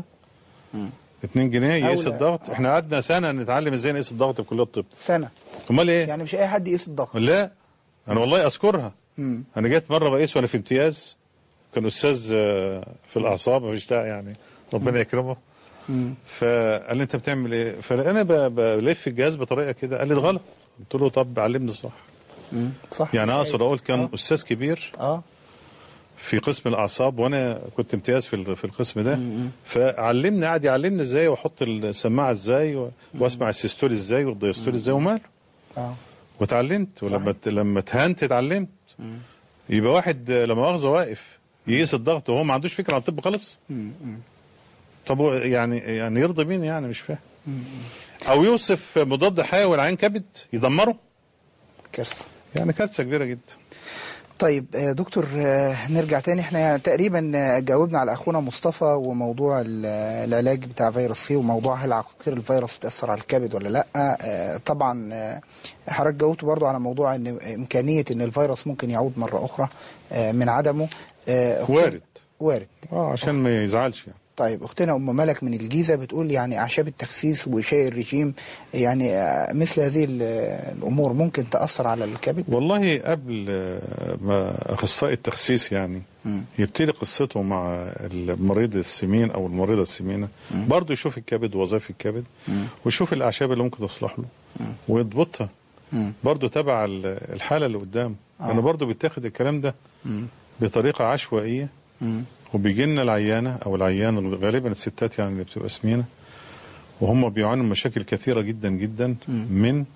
2 جنيه يقيس أولى. الضغط احنا قعدنا سنه نتعلم ازاي نقيس الضغط في كليه الطب سنه امال ايه يعني مش اي حد يقيس الضغط لا انا والله اذكرها مم. انا جيت مره بقيس وانا في امتياز كان استاذ آه، في الاعصاب مفيش داعي يعني ربنا يكرمه مم. فقال لي انت بتعمل ايه فانا ب- بلف الجهاز بطريقه كده قال لي ده غلط قلت له طب علمني صح مم. صح يعني مش اقصد أي- اقول كان استاذ كبير اه في قسم الاعصاب وانا كنت امتياز في ال- في القسم ده فعلمني قعد يعلمني ازاي واحط السماعه ازاي و- واسمع السيستول ازاي والديستول ازاي وماله اه واتعلمت ولما ت- لما اتهنت اتعلمت يبقى واحد آه، لما مؤاخذه واقف يقيس الضغط وهو ما عندوش فكره عن الطب خالص مم. مم. طب هو يعني يعني يرضي مين يعني مش فاهم او يوصف مضاد حيوي لعين كبد يدمره كارثه يعني كارثه كبيره جدا طيب آه، دكتور آه، نرجع تاني احنا تقريبا آه، جاوبنا على اخونا مصطفى وموضوع ال- العلاج بتاع فيروس سي وموضوع هل عقاقير الفيروس بتاثر على الكبد ولا لا آه، طبعا آه، حضرتك جاوبت برضو على موضوع ان امكانيه ان الفيروس ممكن يعود مره اخرى آه، من عدمه آه، أختنا- وارد وارد اه عشان ما يزعلش يعني طيب اختنا ام ملك من الجيزه بتقول يعني اعشاب التخسيس وشاي الرجيم يعني آه، مثل هذه ال- الامور ممكن تاثر على الكبد والله قبل آه، ما اخصائي التخسيس يعني يبتدي قصته مع المريض السمين او المريضه السمينه برضه يشوف الكبد ووظائف الكبد ويشوف الاعشاب اللي ممكن تصلح له ويضبطها مم. برضه تبع ال- الحاله اللي قدامه آه. لانه برضه بيتاخد الكلام ده مم. بطريقه عشوائيه مم. وبيجي لنا العيانه او العيان غالبا الستات يعني اللي بتبقى سمينه وهم بيعانوا من مشاكل كثيره جدا جدا من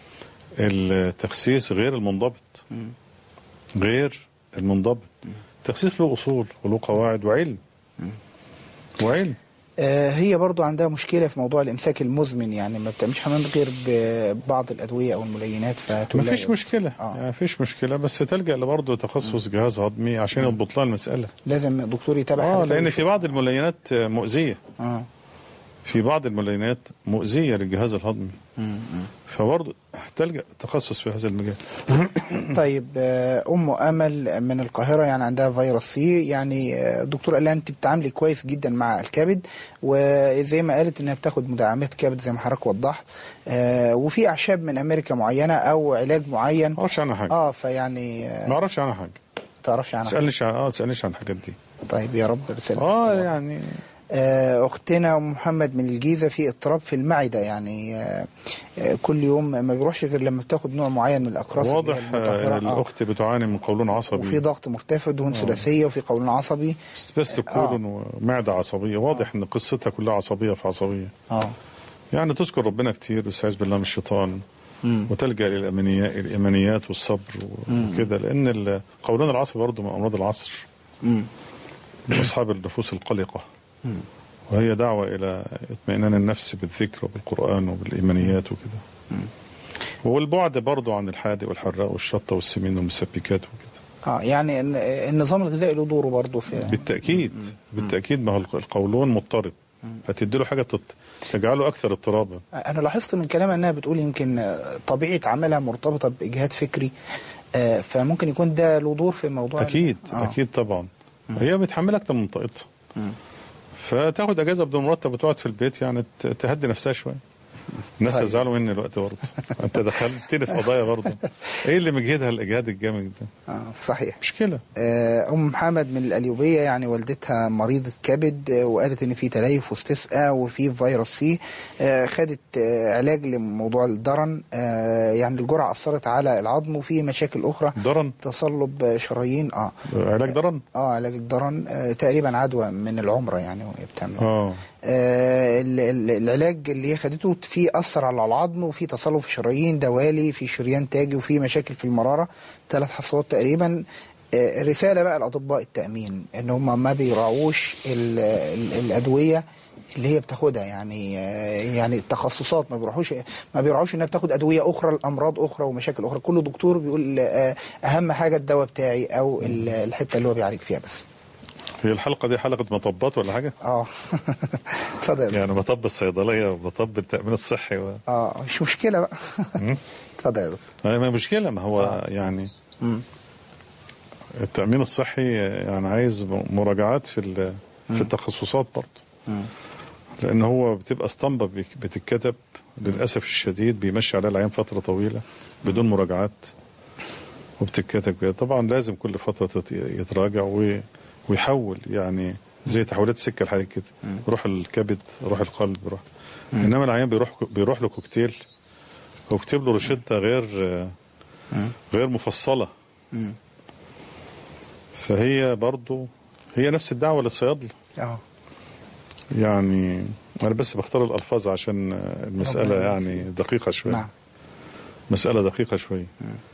التخسيس غير المنضبط غير المنضبط التخسيس له اصول وله قواعد وعلم وعلم آه، هي برضو عندها مشكلة في موضوع الإمساك المزمن يعني ما بتعملش حمام غير ببعض الأدوية أو الملينات فتقول ما فيش لها مشكله يعني ما فيش مشكله بس تلجا لبرضه تخصص جهاز هضمي عشان يضبط لها المساله لازم الدكتور يتابع اه حالتها لان ويشوف. في بعض الملينات مؤذيه آه. في بعض الملينات مؤذيه للجهاز الهضمي مم. فبرضه تلجا تخصص في هذا المجال طيب آه، أم أمل من القاهرة يعني عندها فيروس سي يعني آه، الدكتور قال لها أنت بتتعاملي كويس جدا مع الكبد وزي ما قالت إنها بتاخد مدعمات كبد زي ما حضرتك وضحت آه، وفي أعشاب من أمريكا معينة أو علاج معين ما اعرفش عنها حاجه اه فيعني آه، ما اعرفش عنها حاجه ما تعرفش عنها تسالنيش عن اه تسالنيش عن الحاجات دي طيب يا رب رسالة اه يعني آه، اختنا ام محمد من الجيزه في اضطراب في المعده يعني آه، آه، كل يوم ما بيروحش غير لما بتاخد نوع معين من الاقراص اللي هي واضح المطهرة. آه، آه. الاخت بتعاني من قولون عصبي وفي ضغط مرتفع دهون آه. ثلاثيه وفي قولون عصبي بس كولون ومعده عصبيه واضح ان قصتها كلها عصبيه في عصبيه اه يعني تذكر ربنا كتير وتستعيذ بالله من الشيطان مم. وتلجا للامانيات الامانيات والصبر مم. وكده لان القولون العصبي برضه من امراض العصر مم. من اصحاب النفوس القلقه مم. وهي دعوه الى اطمئنان النفس بالذكر وبالقران وبالايمانيات وكده والبعد برضه عن الحادق والحراق والشطه والسمين والمسبكات وكده اه يعني الن- النظام الغذائي له دوره برضه في بالتاكيد بالتاكيد ما هو القولون مضطرب هتديله حاجه تط- تجعله اكثر اضطرابا انا لاحظت من كلامها انها بتقول يمكن آه، طبيعه عملها مرتبطه باجهاد فكري آه، فممكن يكون ده له دور في موضوع ال- اكيد آه. اكيد طبعا هي متحمله اكتر من طاقتها مم. فتاخد اجازه بدون مرتب وتقعد في البيت يعني ت- تهدي نفسها شويه الناس طيب. هيزعلوا مني الوقت برضه انت دخلتني في قضايا برضه ايه اللي مجهدها الاجهاد الجامد ده اه صحيح مشكله آه، ام محمد من القليوبيه يعني والدتها مريضه كبد آه، وقالت ان في تليف واستسقاء وفي فيروس سي آه، خدت آه، علاج لموضوع الدرن آه، يعني الجرعه اثرت على العظم وفي مشاكل اخرى درن تصلب آه، شرايين اه علاج درن اه علاج الدرن آه، تقريبا عدوى من العمره يعني وهي بتعمل اه آه، ال- ال- العلاج اللي هي خدته فيه اثر على العظم وفي تصلب في شرايين دوالي في شريان تاجي وفي مشاكل في المراره ثلاث حصوات تقريبا آه، رساله بقى لاطباء التامين ان هم ما بيراعوش ال- ال- الادويه اللي هي بتاخدها يعني آه، يعني التخصصات ما بيروحوش ما بيراعوش انها بتاخد ادويه اخرى لامراض اخرى ومشاكل اخرى كل دكتور بيقول آه، اهم حاجه الدواء بتاعي او ال- الحته اللي هو بيعالج فيها بس هي الحلقه دي حلقه مطبات ولا حاجه اه اتفضل يعني مطب الصيدليه ومطب التامين الصحي و... اه مش مشكله بقى مم. اتفضل يا دكتور ما مشكله ما هو يعني مم. التأمين الصحي يعني عايز مراجعات في ال- في التخصصات برضه لأن هو بتبقى اسطمبة بيك- بتتكتب للأسف الشديد بيمشي عليها العيان فترة طويلة بدون مراجعات وبتتكتب كده طبعا لازم كل فترة تت- يتراجع و- ويحول يعني زي تحولات السكة الحديد كده روح الكبد روح القلب روح إنما العيان بيروح بيروح له كوكتيل وكتب له روشتة غير غير مفصلة فهي برضو هي نفس الدعوة للصيادلة اه يعني أنا بس بختار الألفاظ عشان المسألة ربنا يعني دقيقة شوية نعم. مسألة دقيقة شوية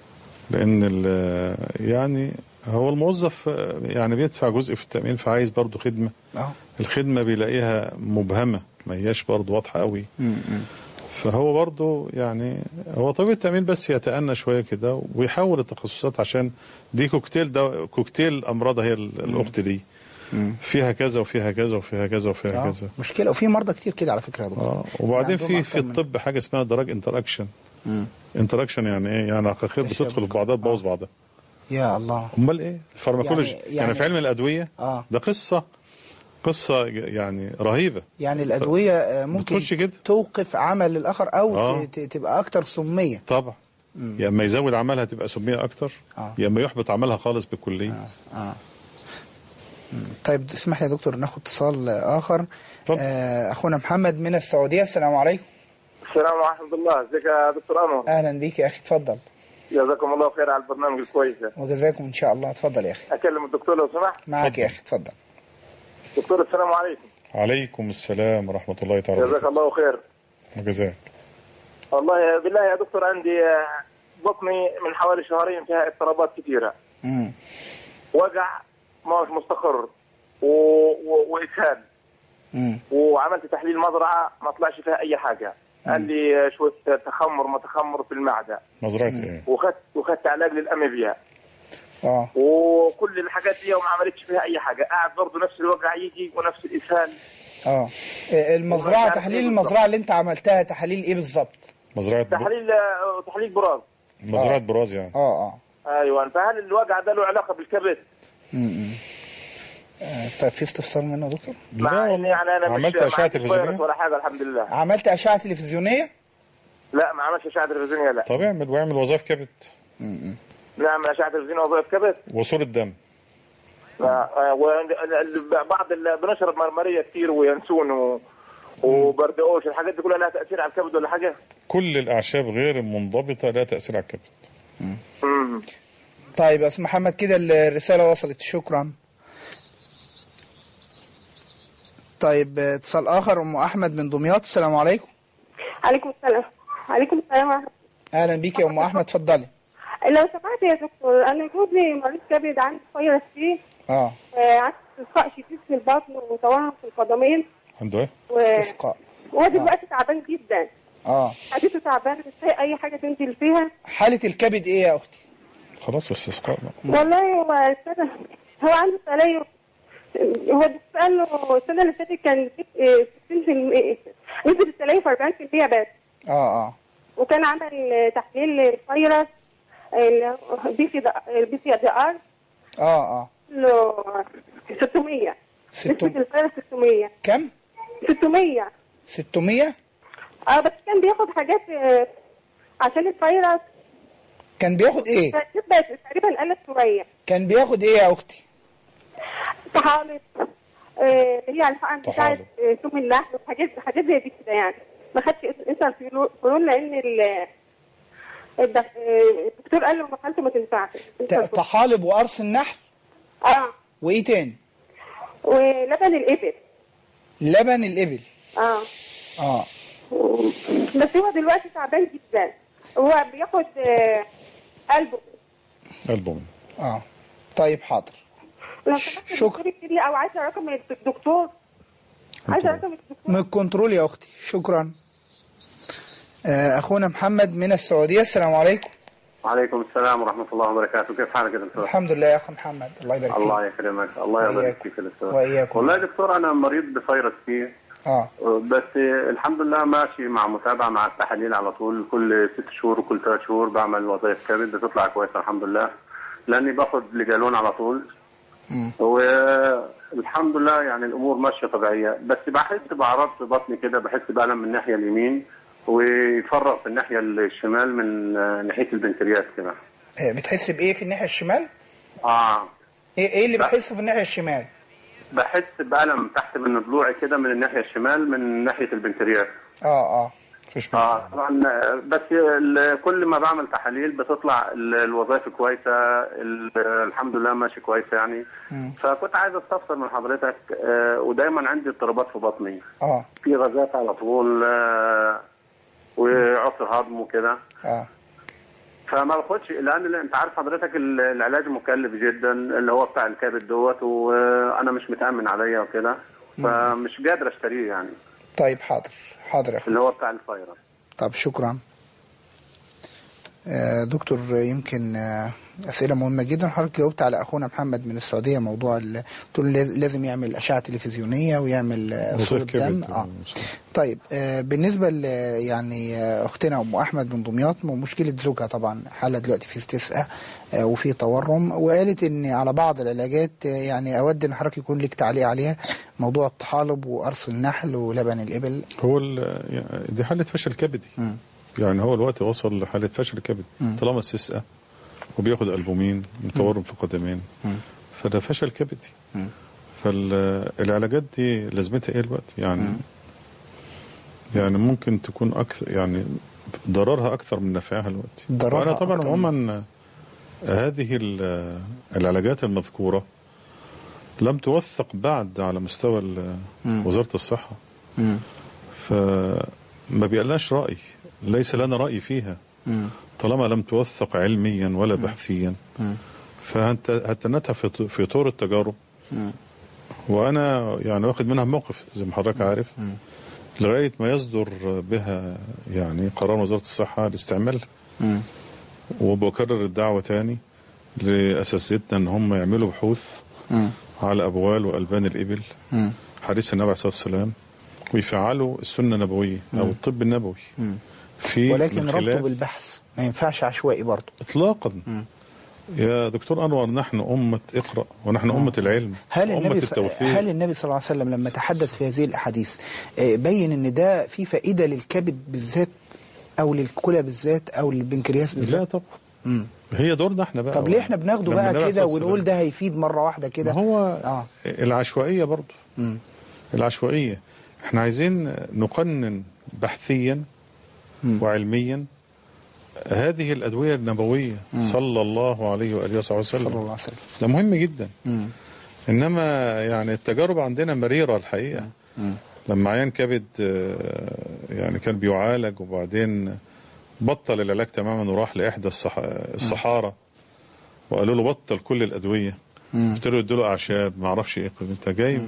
لأن ال- يعني هو الموظف يعني بيدفع جزء في التأمين فعايز برضو خدمة اه الخدمة بيلاقيها مبهمة ما هياش برضو واضحة قوي فهو برضو يعني هو طبيب التأمين بس يتأنى شوية كده ويحول التخصصات عشان دي كوكتيل ده كوكتيل أمراض هي ال- الأخت دي فيها كذا وفيها كذا وفيها كذا وفيها آه. كذا مشكله وفي مرضى كتير كده على فكره يا دكتور اه وبعدين عندهم في أكتر في من- الطب حاجه اسمها دراج انتراكشن مم. انتراكشن يعني ايه يعني عقاقير بتدخل في بعضها تبوظ بعضها يا الله امال ايه الفارماكولوجي يعني- يعني, يعني- يعني في علم الادويه اه ده قصه قصه يعني رهيبه يعني الادويه آه، ممكن بتخش كده. توقف عمل الاخر او آه. ت- ت- تبقى اكتر سميه طبعا يا اما يزود عملها تبقى سميه اكتر آه. يا اما يحبط عملها خالص بالكليه اه مم. طيب اسمح لي يا دكتور ناخد اتصال اخر آه اخونا محمد من السعوديه السلام عليكم السلام ورحمة الله ازيك يا دكتور أنور اهلا بيك يا اخي اتفضل جزاكم الله خير على البرنامج الكويس ده. وجزاكم ان شاء الله اتفضل يا اخي أكلم الدكتور لو سمحت معاك يا اخي اتفضل دكتور السلام عليكم عليكم السلام ورحمه الله تعالى جزاك الله خير وجزاك والله بالله يا دكتور عندي آه، بطني من حوالي شهرين فيها اضطرابات كثيرة مم. وجع ما هوش مستقر و... و... وإسهال مم. وعملت تحليل مزرعة ما طلعش فيها أي حاجة قال لي آه، شوية تخمر ما تخمر في المعدة مزرعه ايه وخدت وخدت علاج للأميبيا اه وكل الحاجات دي وما عملتش فيها اي حاجه قاعد برضه نفس الوجع يجي ونفس الاسهال اه آه، المزرعه وما تحليل تعرف إيه المزرعه اللي انت عملتها تحاليل ايه بالظبط مزرعه ب... تحليل آه، تحليل براز مزرعه براز يعني اه اه ايوه فهل الوجع ده له علاقه بالكبد؟ مم. آه، طيب في استفسار منه يا دكتور مع ان يعني انا مش عملت ما أشعة عنديش تلفزيونية؟ فيروس ولا حاجه الحمد لله عملت اشعه تلفزيونيه لا ما عملش اشعه تلفزيونيه لا طب اعمل واعمل وظائف كبد نعم اشعه تلفزيونيه وظائف كبد وصول الدم وبعض بنشرب مرمريه كتير وينسون و... وبردقوش الحاجات دي كلها لها تاثير على الكبد ولا حاجه؟ كل الاعشاب غير المنضبطه لها تاثير على الكبد امم طيب يا استاذ محمد كده الرساله وصلت شكرا طيب آه، اتصال اخر ام احمد من دمياط السلام عليكم عليكم السلام عليكم السلام ورحمة اهلا بيك يا ام احمد اتفضلي الله لو سمحت يا دكتور انا جوزي مريض كبد عنده فيروس سي اه آه، عنده استسقاء شديد في البطن وتوهج في القدمين عنده ايه؟ و... استسقاء وهو دلوقتي تعبان جدا اه حالته تعبان مش لاقي اي حاجه تنزل فيها حاله الكبد ايه يا اختي خلاص استسقاء بقى. والله هو السنه هو عنده تليف هو بيسأل له السنه اللي فاتت كان آه، 60% نسبه التليف 40% بس اه اه وكان عمل تحليل الفيروس البي سي البي سي دي ار اه اه له 600 ستم- نسبة الفيروس 600 كم 600 600 اه بس كان بياخد حاجات آه، عشان الفيروس كان بياخد ايه نسبة تقريبا قلت شوية كان بياخد ايه يا اختي طحالب آه، اللي هي الحقن بتاعت طحالب. آه، سم اللحم وحاجات حاجات زي دي كده يعني ما خدش انترفيرون لان ال الدك- آه، الدكتور قال له مقالته ما تنفعش ت- طحالب وقرص النحل اه وايه تاني ولبن الابل لبن الابل اه اه بس هو دلوقتي تعبان جدا هو بياخد آه، قلبه قلبه من. اه طيب حاضر لو سمحت الدكتور يكتب لي او عايزه رقم الدكتور عايزه رقم الدكتور من الكنترول يا اختي شكرا آه اخونا محمد من السعوديه السلام عليكم وعليكم السلام ورحمة الله وبركاته كيف حالك يا دكتور؟ الحمد لله يا اخي محمد الله يبارك فيك الله يكرمك الله يبارك وإياكم. فيك يا دكتور وإياكم. والله يا دكتور أنا مريض بفيروس سي اه بس الحمد لله ماشي مع متابعة مع التحاليل على طول كل ست شهور وكل ثلاث شهور بعمل وظائف كبد بتطلع كويسة الحمد لله لاني باخد لجالون على طول مم. والحمد لله يعني الامور ماشيه طبيعيه بس بحس باعراض في بطني كده بحس بالم من الناحيه اليمين ويفرغ في الناحيه الشمال من آه، ناحيه البنكرياس كده آه، بتحس بايه في الناحيه الشمال اه ايه ايه اللي بتحسه في الناحيه الشمال بحس بألم تحت من ضلوعي كده من الناحية الشمال من ناحية البنكرياس اه اه اه طبعا آه، بس ال- كل ما بعمل تحاليل بتطلع ال- الوظائف كويسة ال- الحمد لله ماشي كويس يعني مم. فكنت عايز استفسر من حضرتك آه، ودايما عندي اضطرابات في بطني اه في غازات على طول آه، وعسر هضم وكده اه فما باخدش لان انت عارف حضرتك ال- العلاج مكلف جدا اللي هو بتاع الكبد دوت وانا مش متامن عليا وكده فمش قادر اشتريه يعني طيب حاضر حاضر يا اخويا اللي هو بتاع الفيروس طب شكرا آه، دكتور يمكن آه، أسئلة مهمة جدا حضرتك جاوبت على أخونا محمد من السعودية موضوع ال- قلت له لاز- لازم يعمل أشعة تلفزيونية ويعمل آه، وظائف صورة كبد دم اه طيب آه، بالنسبة ل يعني آه، أختنا أم أحمد من دمياط مشكلة زوجها طبعا حالة دلوقتي في استسقاء آه، وفي تورم وقالت إن على بعض العلاجات آه، يعني أود إن حضرتك يكون لك تعليق عليها موضوع الطحالب وقرص النحل ولبن الإبل هو ال- يعني دي حالة فشل كبدي يعني هو الوقت وصل لحالة فشل كبدي مم. طالما استسقى وبياخد ألبومين من تورم في القدمين فده فشل كبدي مم. فالعلاجات دي لازمتها ايه الوقت يعني يعني ممكن تكون اكثر يعني ضررها اكثر من نفعها الوقت ضررها وانا طبعا أكتر عموما هذه ال- العلاجات المذكوره لم توثق بعد على مستوى ال- مم. وزاره الصحه مم. فما بيقلناش راي ليس لنا راي فيها مم. طالما لم توثق علميا ولا بحثيا مم. فهتنتها في في طور التجارب مم. وانا يعني واخد منها موقف زي ما حضرتك عارف لغايه ما يصدر بها يعني قرار وزاره الصحه لاستعمالها مم. وبكرر الدعوه تاني لاساتذتنا ان هم يعملوا بحوث مم. على ابوال والبان الابل مم. حديث النبي عليه الصلاه والسلام ويفعلوا السنه النبويه او مم. الطب النبوي مم. في ولكن من ربطه خلال- بالبحث ما ينفعش عشوائي برضه اطلاقا يا دكتور انور نحن امه اقرا ونحن امه العلم هل وامه النبي ص- التوفيق هل النبي صلى الله عليه وسلم لما تحدث في هذه الاحاديث آه، بين ان ده في فائده للكبد بالذات او للكلى بالذات او للبنكرياس بالذات لا طبعا مم. هي دورنا احنا بقى طب ليه احنا بناخده لما بقى النبي كده عليه الصلاة ونقول والسلام- ده هيفيد مره واحده كده ما هو اه العشوائيه برضه مم. العشوائيه احنا عايزين نقنن بحثيا وعلميا هذه الادويه النبويه مم. صلى الله عليه واله وصحبه وسلم صلى الله عليه وسلم ده مهم جدا مم. انما يعني التجارب عندنا مريره الحقيقه مم. لما عيان كبد آه، يعني كان بيعالج وبعدين بطل العلاج تماما وراح لاحدى الصح... الصحارى وقالوا له بطل كل الادويه مم. قلت له ادوا له اعشاب ما اعرفش ايه انت جاي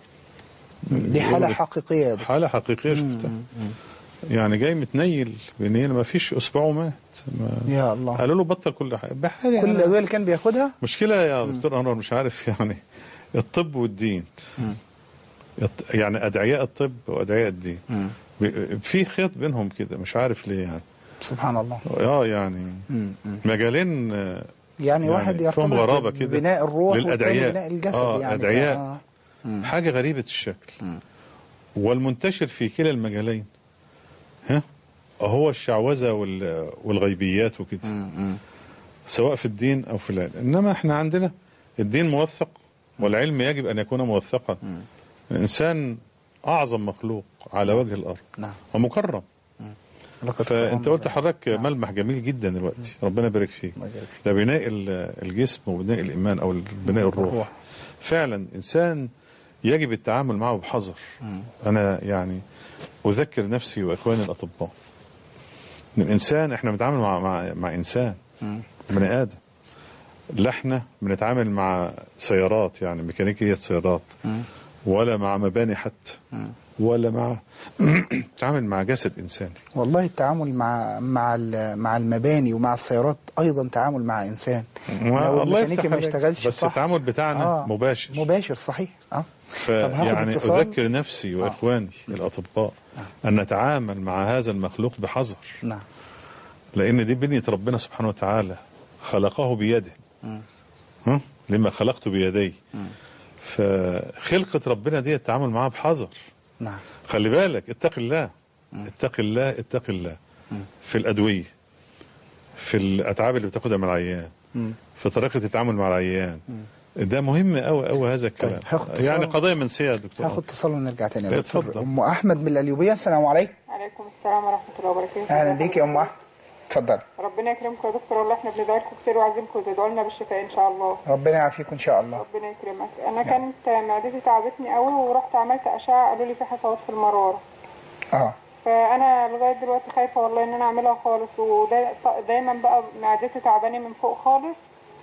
دي حاله حقيقيه يا دكتور. حاله حقيقيه شفتها يعني جاي متنيل بنيل ما فيش اسبوع ومات ما يا الله قالوا له بطل كل حاجه بحاجه كل يعني الادويه اللي كان بياخدها مشكله يا دكتور انور مش عارف يعني الطب والدين مم. الط- يعني ادعياء الطب وادعياء الدين مم. ب- في خيط بينهم كده مش عارف ليه يعني سبحان الله اه يعني مم. مم. مجالين آه، يعني واحد فيهم يرتبط غرابه كده ببناء الروح والتاني للادعياء بناء الجسد آه يعني ادعياء ف- آه. مم. حاجه غريبه الشكل والمنتشر في كلا المجالين ها هو الشعوذه وال- والغيبيات وكده مم. سواء في الدين او في العلم انما احنا عندنا الدين موثق والعلم يجب ان يكون موثقا الانسان اعظم مخلوق على وجه الارض نعم ومكرم لقد فانت كرمنا قلت حضرتك ملمح جميل جدا دلوقتي ربنا يبارك فيك الله يبارك فيك. ده بناء ال- الجسم وبناء الايمان او بناء الروح الروح. فعلا انسان يجب التعامل معه بحذر مم. انا يعني اذكر نفسي واخواني الاطباء ان الانسان احنا بنتعامل مع مع, مع انسان مم. بني ادم لا احنا بنتعامل مع سيارات يعني ميكانيكيه سيارات مم. ولا مع مباني حتى مم. ولا مع بنتعامل مع جسد انساني والله التعامل مع مع ال- مع المباني ومع السيارات ايضا تعامل مع انسان ما- لو الله الميكانيكي يفتح ما عليك. اشتغلش بس صح التعامل بتاعنا آه. مباشر مباشر صحيح اه طب هاخد يعني اتصال. اذكر نفسي واخواني الاطباء ان نتعامل مع هذا المخلوق بحذر نعم لان دي بنيه ربنا سبحانه وتعالى خلقه بيده ها لما خلقت بيدي فخلقة ربنا دي التعامل معاها بحذر نعم خلي بالك اتق الله اتق الله اتق الله في الأدوية في الأتعاب اللي بتاخدها من العيان مم. في طريقة التعامل مع العيان ده مهم قوي قوي هذا الكلام هاخد اتصال. يعني قضية منسية يا دكتور هاخد اتصال ونرجع تاني يا لا، دكتور اتفضل. ام احمد من القليوبيه السلام عليكم عليكم السلام ورحمة الله وبركاته اهلا بيك يا ام احمد اتفضلي ربنا يكرمكم يا دكتور والله احنا بندعي لكم كتير وعايزينكم تدعوا لنا بالشفاء ان شاء الله ربنا يعافيكم ان شاء الله ربنا يكرمك انا كانت معدتي تعبتني قوي ورحت عملت اشعه قالوا لي في حصوات في المراره اه فانا لغايه دلوقتي خايفه والله ان انا اعملها خالص ودايما بقى معدتي تعبانه من فوق خالص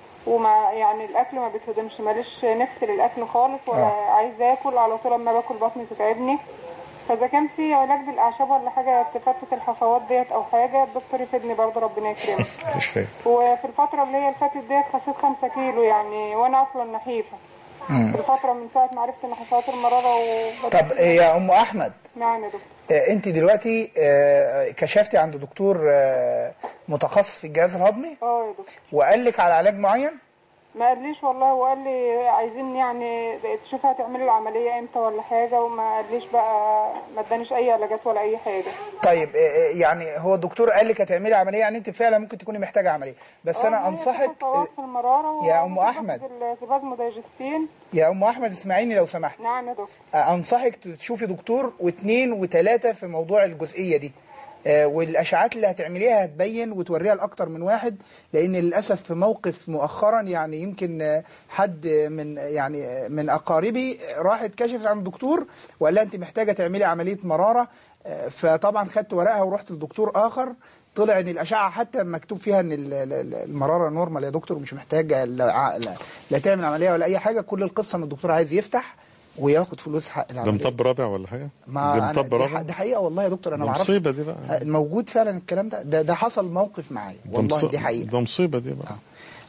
ومع يعني الاكل ما بيتهضمش ماليش نفس للاكل خالص ولا آه. عايزه اكل على طول لما باكل بطني تتعبني فاذا كان في علاج بالاعشاب ولا حاجه تفتت الحصوات ديت او حاجه الدكتور يفيدني برضه ربنا يكرمك مش فاهم وفي الفتره اللي هي اللي فاتت ديت خسيت 5 كيلو يعني وانا اصلا نحيفه مم. في الفتره من ساعه ما عرفت ان حصوات المراره و... طب يا ام احمد نعم يا دكتور آه، انت دلوقتي آه، كشفتي عند دكتور آه، متخصص في الجهاز الهضمي اه يا دكتور وقال لك على علاج معين ما قاليش والله هو قال لي عايزين يعني تشوفي هتعملي العمليه امتى ولا حاجه وما قاليش بقى ما ادانيش اي علاجات ولا اي حاجه طيب آه، آه، يعني هو الدكتور قال لك هتعملي عمليه يعني انت فعلا ممكن تكوني محتاجه عمليه بس آه، انا هي انصحك حصوات في المراره يا أم وباخد أحمد. السبازمو دايجستين يا ام احمد اسمعيني لو سمحت نعم يا دكتور آه، انصحك تشوفي دكتور واثنين وثلاثه في موضوع الجزئيه دي آه، والاشعاعات اللي هتعمليها هتبين وتوريها لاكتر من واحد لان للاسف في موقف مؤخرا يعني يمكن آه، حد من يعني آه، من اقاربي راحت كشفت عند دكتور وقال لها انت محتاجه تعملي عمليه مراره آه، فطبعا خدت ورقها ورحت لدكتور اخر طلع ان الاشعه حتى مكتوب فيها ان ال- ال- ال- المراره نورمال يا دكتور مش محتاجه لا, ع- لا, لا تعمل عمليه ولا اي حاجه كل القصه ان الدكتور عايز يفتح وياخد فلوس حق ده العمليه مطب رابع ولا حاجة؟ ما دي أنا مطب دي, ح- رابع؟ دي حقيقه والله يا دكتور انا ده ما اعرفش مصيبة دي بقى موجود فعلا الكلام ده ده, ده حصل موقف معايا ده والله مص- دي حقيقه ده مصيبة دي بقى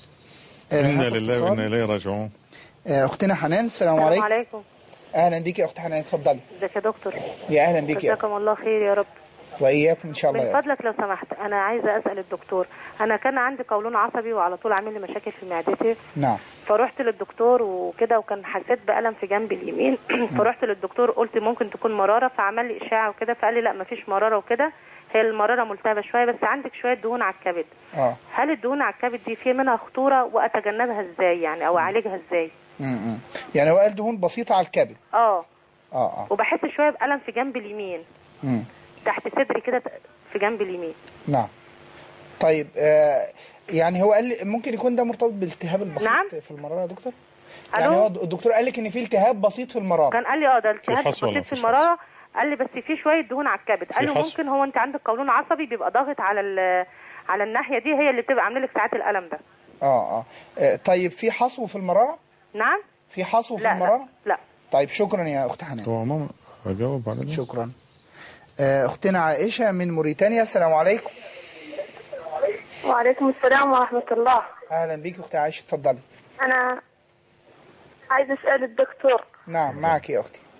آه، إنا هاخد لله اتصال. وإنا إليه راجعون آه، اختنا حنان السلام السلام عليكم عليكم اهلا بيك يا اخت حنان اتفضلي ازيك يا دكتور يا اهلا بيك يا أخت. جزاكم الله خير يا رب واياكم ان شاء الله من يا أخت. فضلك لو سمحت انا عايزه اسال الدكتور انا كان عندي قولون عصبي وعلى طول عامل لي مشاكل في معدتي نعم فرحت للدكتور وكده وكان حسيت بألم في جنب اليمين فرحت للدكتور قلت ممكن تكون مرارة فعمل لي إشاعة وكده فقال لي لا مفيش مرارة وكده هي المرارة ملتهبة شوية بس عندك شوية دهون على الكبد اه هل الدهون على الكبد دي في منها خطورة وأتجنبها إزاي يعني أو أعالجها إزاي م- م. يعني هو قال دهون بسيطه على الكبد اه اه اه وبحس شوية بألم في جنب اليمين م. تحت صدري كده في جنب اليمين نعم طيب آه يعني هو قال لي ممكن يكون ده مرتبط بالالتهاب البسيط نعم. في المراره يا دكتور ألو؟ يعني هو الدكتور قال لك ان في التهاب بسيط في المراره كان قال لي اه ده التهاب حصوة ولا بسيط في مفيش المرارة قال لي بس في شوية دهون على الكبد قال لي حصوة. ممكن هو انت عندك قولون عصبي بيبقى ضاغط على ال- على الناحية دي هي اللي بتبقى عامله لك ساعات الألم ده اه اه آه، طيب في حصو في المراره نعم في حصو في لا، لا، المراره لا طيب شكرا يا اخت حنان هو ماما أجاوب على ده شكرا آه، اختنا عائشه من موريتانيا السلام عليكم وعليكم السلام ورحمة الله اهلا بيك اختي عائشه اتفضلي أنا عايزة أسأل الدكتور نعم معك يا اختي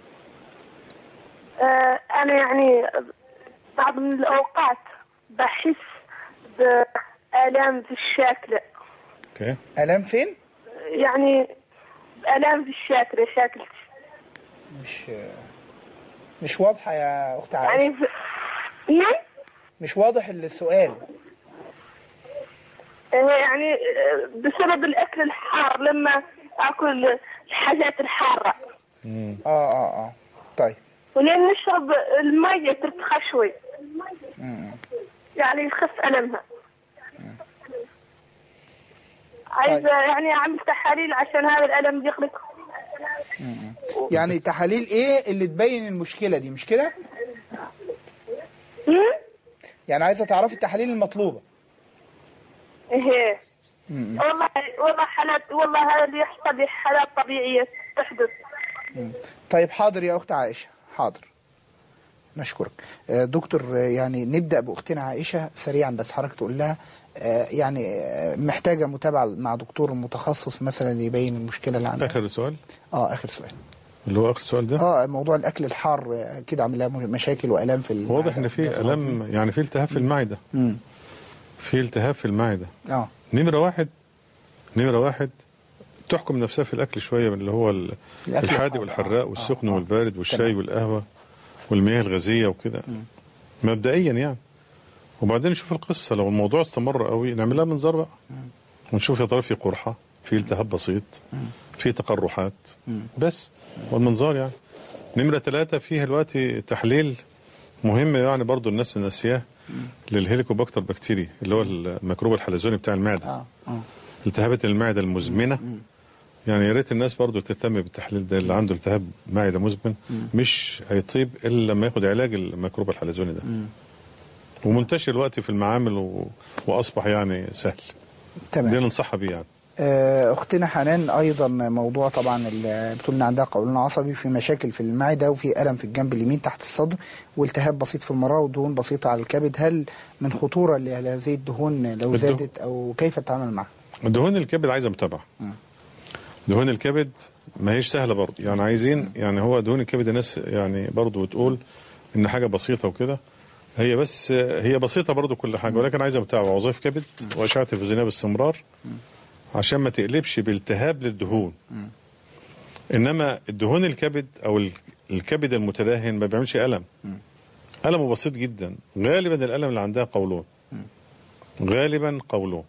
آه، أنا يعني بعض من الأوقات بحس بآلام في الشاكلة اوكي الام فين يعني آلام في الشاكلة شاكلتي مش مش واضحه يا اخت عائشه يعني في... نعم مش واضح السؤال آه، يعني آه، بسبب الأكل الحار لما أكل الحاجات الحارة اه اه اه طيب ولين نشرب المية ترتخى شوي م- يعني يخف ألمها عايزة يعني أعمل تحاليل عشان هذا الألم يخلق م- يعني تحاليل ايه اللي تبين المشكله دي مش كده يعني عايزه تعرفي التحاليل المطلوبه إيه م- والله والله حالات والله هذا اللي يحصل لي حالات طبيعية تحدث م. طيب حاضر يا اخت عائشه حاضر نشكرك آه، دكتور آه، يعني نبدا باختنا عائشه سريعا بس حضرتك تقول لها آه، يعني آه، محتاجه متابعه مع دكتور متخصص مثلا يبين المشكله اللي عندها آخر سؤال اه اخر سؤال اللي هو آخر سؤال ده اه موضوع الاكل الحار آه، كده عامل لها مشاكل والام في المعدة واضح ان في والجهاز الام يعني في التهاب في المعده مم. في التهاب في المعده اه نمره واحد نمره واحد تحكم نفسها في الاكل شويه من اللي هو ال- الأكل الحادق الحار. والحراق والسخن والبارد والشاي والقهوه والمياه الغازيه وكده مبدئيا يعني وبعدين نشوف القصه لو الموضوع استمر قوي نعملها منظار بقى ونشوف يا ترى في قرحه في التهاب بسيط في تقرحات بس والمنظار يعني نمره ثلاثه فيها دلوقتي تحليل مهم يعني برضو الناس ناسياه للهيليكوباكتر بكتيري اللي هو الميكروب الحلزوني بتاع المعده اه اه التهابات المعده المزمنه يعني يا ريت الناس برضو تهتم بالتحليل ده اللي عنده التهاب معده مزمن مش هيطيب الا لما ياخد علاج الميكروب الحلزوني ده ومنتشر دلوقتي في المعامل و... واصبح يعني سهل تمام. دي ننصحها بيه يعني آه، اختنا حنان ايضا موضوع طبعا ال- بتقول ان عندها قولون عصبي وفي مشاكل في المعده وفي الم في الجنب اليمين تحت الصدر والتهاب بسيط في المراره ودهون بسيطه على الكبد هل من خطوره لهذه الدهون لو الدهون. زادت او كيف تتعامل معها؟ دهون الكبد عايزه متابعه دهون الكبد ما هيش سهله برضه يعني عايزين يعني هو دهون الكبد الناس يعني برضه بتقول ان حاجه بسيطه وكده هي بس هي بسيطه برضه كل حاجه ولكن عايزه متابعه وظائف كبد واشعه تلفزيونيه باستمرار عشان ما تقلبش بالتهاب للدهون انما الدهون الكبد او ال- الكبد المتدهن ما بيعملش الم المه بسيط جدا غالبا الالم اللي عندها قولون غالبا قولون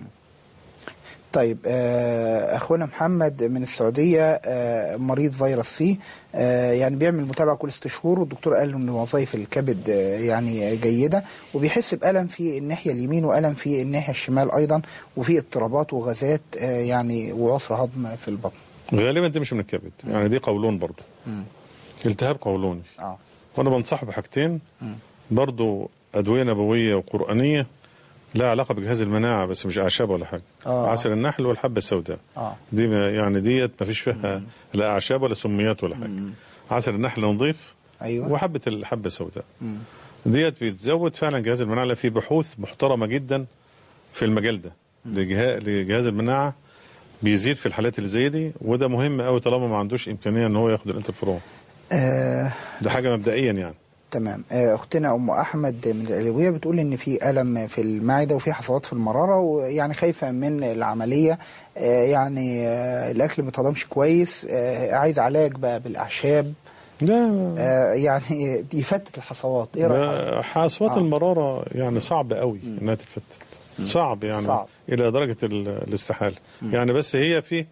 طيب آه، اخونا محمد من السعوديه آه، مريض فيروس سي آه، يعني بيعمل متابعه كل ست شهور والدكتور قال له ان وظائف الكبد آه، يعني جيده وبيحس بالم في الناحيه اليمين والم في الناحيه الشمال ايضا وفي اضطرابات وغازات آه، يعني وعسر هضم في البطن غالبا دي مش من الكبد يعني دي قولون برضو التهاب قولوني اه وانا بنصح بحاجتين برضو ادويه نبويه وقرانيه لها علاقه بجهاز المناعه بس مش اعشاب ولا حاجه آه. عسل النحل والحبه السوداء اه دي ما- يعني ديت ما فيش فيها لا اعشاب ولا سميات ولا حاجه عسل النحل نظيف ايوه وحبه الحبه السوداء مم. ديت بتزود فعلا جهاز المناعه لأن في بحوث محترمه جدا في المجال ده لجها- لجهاز المناعه بيزيد في الحالات اللي زي دي وده مهم قوي طالما ما عندوش امكانيه ان هو ياخد الانترفيرون آه ده حاجه مبدئيا يعني تمام آه، اختنا ام احمد من الالويه بتقول ان في الم في المعده وفي حصوات في المراره ويعني خايفه من العمليه آه، يعني آه، الاكل ما اتهضمش كويس آه، عايز علاج بقى بالاعشاب لا آه، يعني يفتت الحصوات ايه رايك ده حصوات آه. المراره يعني صعب قوي انها تتفتت صعب يعني صعب. الى درجه ال- الاستحاله يعني بس هي في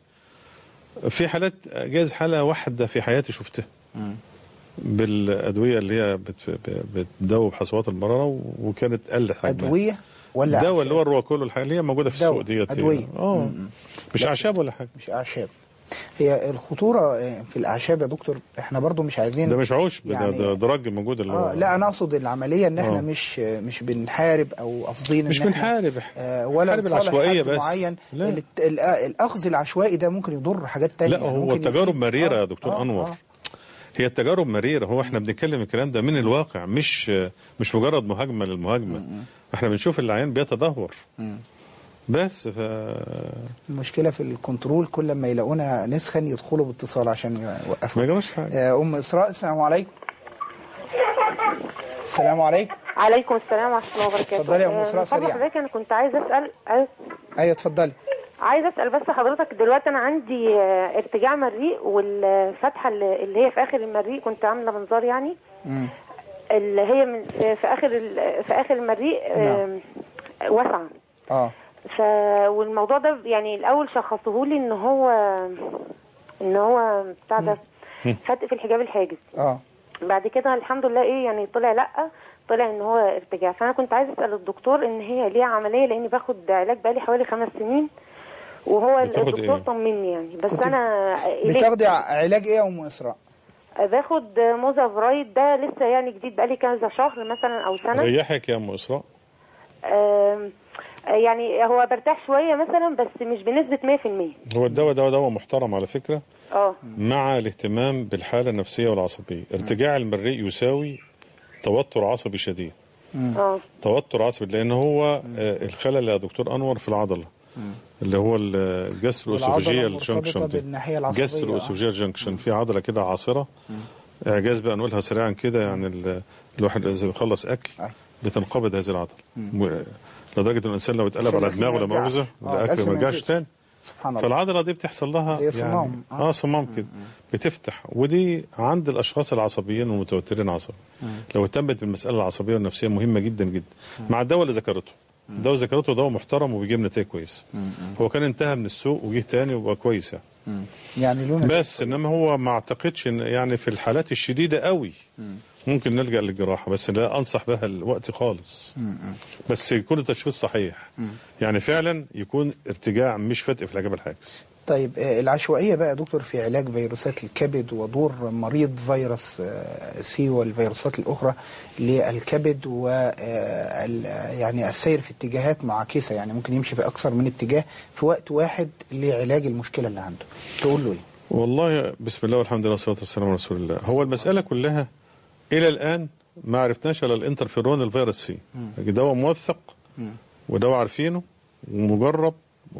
في حالات جاز حاله واحده في حياتي شفتها مم. بالادويه اللي هي بت- ب- بتدوب حصوات المراره وكانت قلت حجمها ادويه ولا دواء أعشاب؟ اللي هو الرواكول والحاجات اللي هي موجوده في دواء، السوق ديت أدوية. اه مش اعشاب ولا حاجه مش اعشاب هي الخطوره آه، في الاعشاب يا دكتور احنا برضو مش عايزين ده مش عشب ده, يعني- ده درج موجود اللي اه هو لا انا اقصد العمليه ان احنا آه. مش مش بنحارب او قاصدين مش ان احنا بنحارب آه ولا بنحارب لصالح العشوائية حد بس. معين لا. ال- ال- الاخذ العشوائي ده ممكن يضر حاجات تانية لا يعني هو ممكن التجارب يفيد. مريره آه، يا دكتور آه، انور آه. هي التجارب مريره هو احنا بنتكلم الكلام ده من الواقع مش مش مجرد مهاجمه للمهاجمه احنا بنشوف العيان بيتدهور مم. بس ف المشكله في الكنترول كل ما يلاقونا نسخن يدخلوا باتصال عشان يوقفوا ما يجراش حاجه آه، ام اسراء السلام عليكم السلام عليكم عليكم السلام ورحمه الله وبركاته اتفضلي يا أم آه، إسراء من فضل سريعا. حضرتك انا كنت عايزه اسال عايز ايوه اتفضلي عايزه اسال بس حضرتك دلوقتي انا عندي آه، ارتجاع مريء والفتحه اللي اللي هي في اخر المريء كنت عامله منظار يعني مم. اللي هي من في في اخر ال- في اخر المريء آه، واسعه اه ف والموضوع ده يعني الاول شخصوه لي ان هو ان هو بتاع ده فتق في الحجاب الحاجز اه بعد كده الحمد لله ايه يعني طلع لا طلع ان هو ارتجاع فانا كنت عايزه اسال الدكتور ان هي ليها عمليه لاني باخد علاج بقالي حوالي خمس سنين وهو بتاخد الدكتور إيه؟ طمني يعني بس كنت انا إليه. بتاخدي علاج ايه يا ام اسراء باخد موزافرايد ده لسه يعني جديد بقالي كذا شهر مثلا او سنه ريحك يا ام اسراء آم، يعني هو برتاح شويه مثلا بس مش بنسبه 100% هو الدواء ده دواء محترم على فكره اه مع الاهتمام بالحاله النفسيه والعصبيه ارتجاع المريء يساوي توتر عصبي شديد اه توتر عصبي لان هو آه، الخلل يا دكتور انور في العضله اللي هو الجسر والعضلة الاسوفيجيال مرتبطة جنكشن دي بالناحية العصبية، جسر آه. الاسوفيجيال جنكشن في عضله كده عاصره اعجاز بقى نقولها سريعا كده يعني ال- الواحد اذا بيخلص اكل بتنقبض هذه العضله م- لدرجه ان الانسان لو اتقلب عشان على الأكل دماغه ما لا يرجعش. مؤاخذه آه، الاكل الأكل ما ما يرجعش ينزلش. تاني سبحان الله فالعضله دي بتحصل لها زي صمام. يعني اه صمام كده بتفتح ودي عند الاشخاص العصبيين والمتوترين عصبي لو اهتمت بالمساله العصبيه والنفسيه مهمه جدا جدا مع الدواء اللي ذكرته الدواء اللي ذكرته دواء محترم وبيجيب نتائج كويسه هو كان انتهى من السوق وجه تاني وبقى كويس يعني يعني له نتيجة بس انما هو ما اعتقدش ان يعني في الحالات الشديده قوي ممكن نلجا للجراحه بس لا انصح بها الوقت خالص بس يكون التشخيص صحيح يعني فعلا يكون ارتجاع مش فتق في الحجاب الحاجز طيب آه، العشوائية بقى يا دكتور في علاج فيروسات الكبد ودور مريض فيروس آه، سي والفيروسات الأخرى للكبد و آه، ال- يعني السير في اتجاهات معاكسة يعني ممكن يمشي في أكثر من اتجاه في وقت واحد لعلاج المشكلة اللي عنده تقول له إيه؟ والله بسم الله والحمد لله والصلاه والسلام على رسول الله هو المساله كلها الى الان ما عرفناش الا الانترفيرون الفيروس سي دواء موثق ودواء عارفينه ومجرب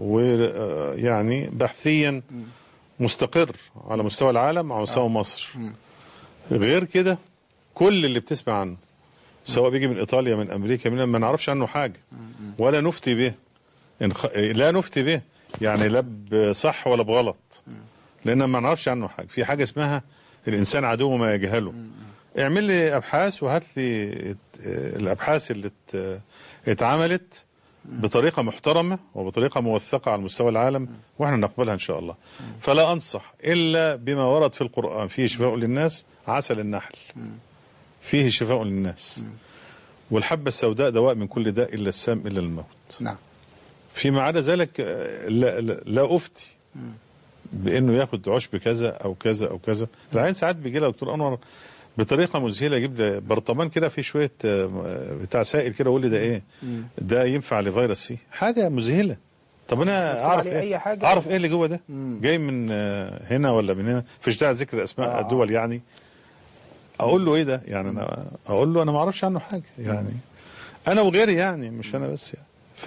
ويعني بحثيا مستقر على مستوى العالم على مستوى مصر غير كده كل اللي بتسمع عنه سواء بيجي من ايطاليا من امريكا من ما نعرفش عنه حاجه ولا نفتي به إن خ... لا نفتي به يعني لا بصح ولا بغلط لان ما نعرفش عنه حاجه في حاجه اسمها الانسان عدو ما يجهله اعمل لي ابحاث وهات لي ات- الابحاث اللي ات- اتعملت بطريقه محترمه وبطريقه موثقه على مستوى العالم واحنا نقبلها ان شاء الله فلا انصح الا بما ورد في القران فيه شفاء للناس عسل النحل فيه شفاء للناس والحبه السوداء دواء من كل داء الا السام الا الموت نعم فيما عدا ذلك آه، لا, لا, لا افتي بانه ياخد عشب كذا او كذا او كذا العين ساعات بيجي لها دكتور انور بطريقه مذهله يجيب لي برطمان كده فيه شويه آه، بتاع سائل كده يقول لي ده ايه ده ينفع لفيروس سي حاجه مذهله طب انا مكتوب اعرف عليه ايه أي حاجة؟ اعرف ايه اللي جوه ده جاي من آه، هنا ولا من هنا فيش داعي ذكر اسماء آه. الدول يعني اقول له ايه ده يعني انا اقول له انا ما اعرفش عنه حاجه يعني انا وغيري يعني مش انا بس يعني ف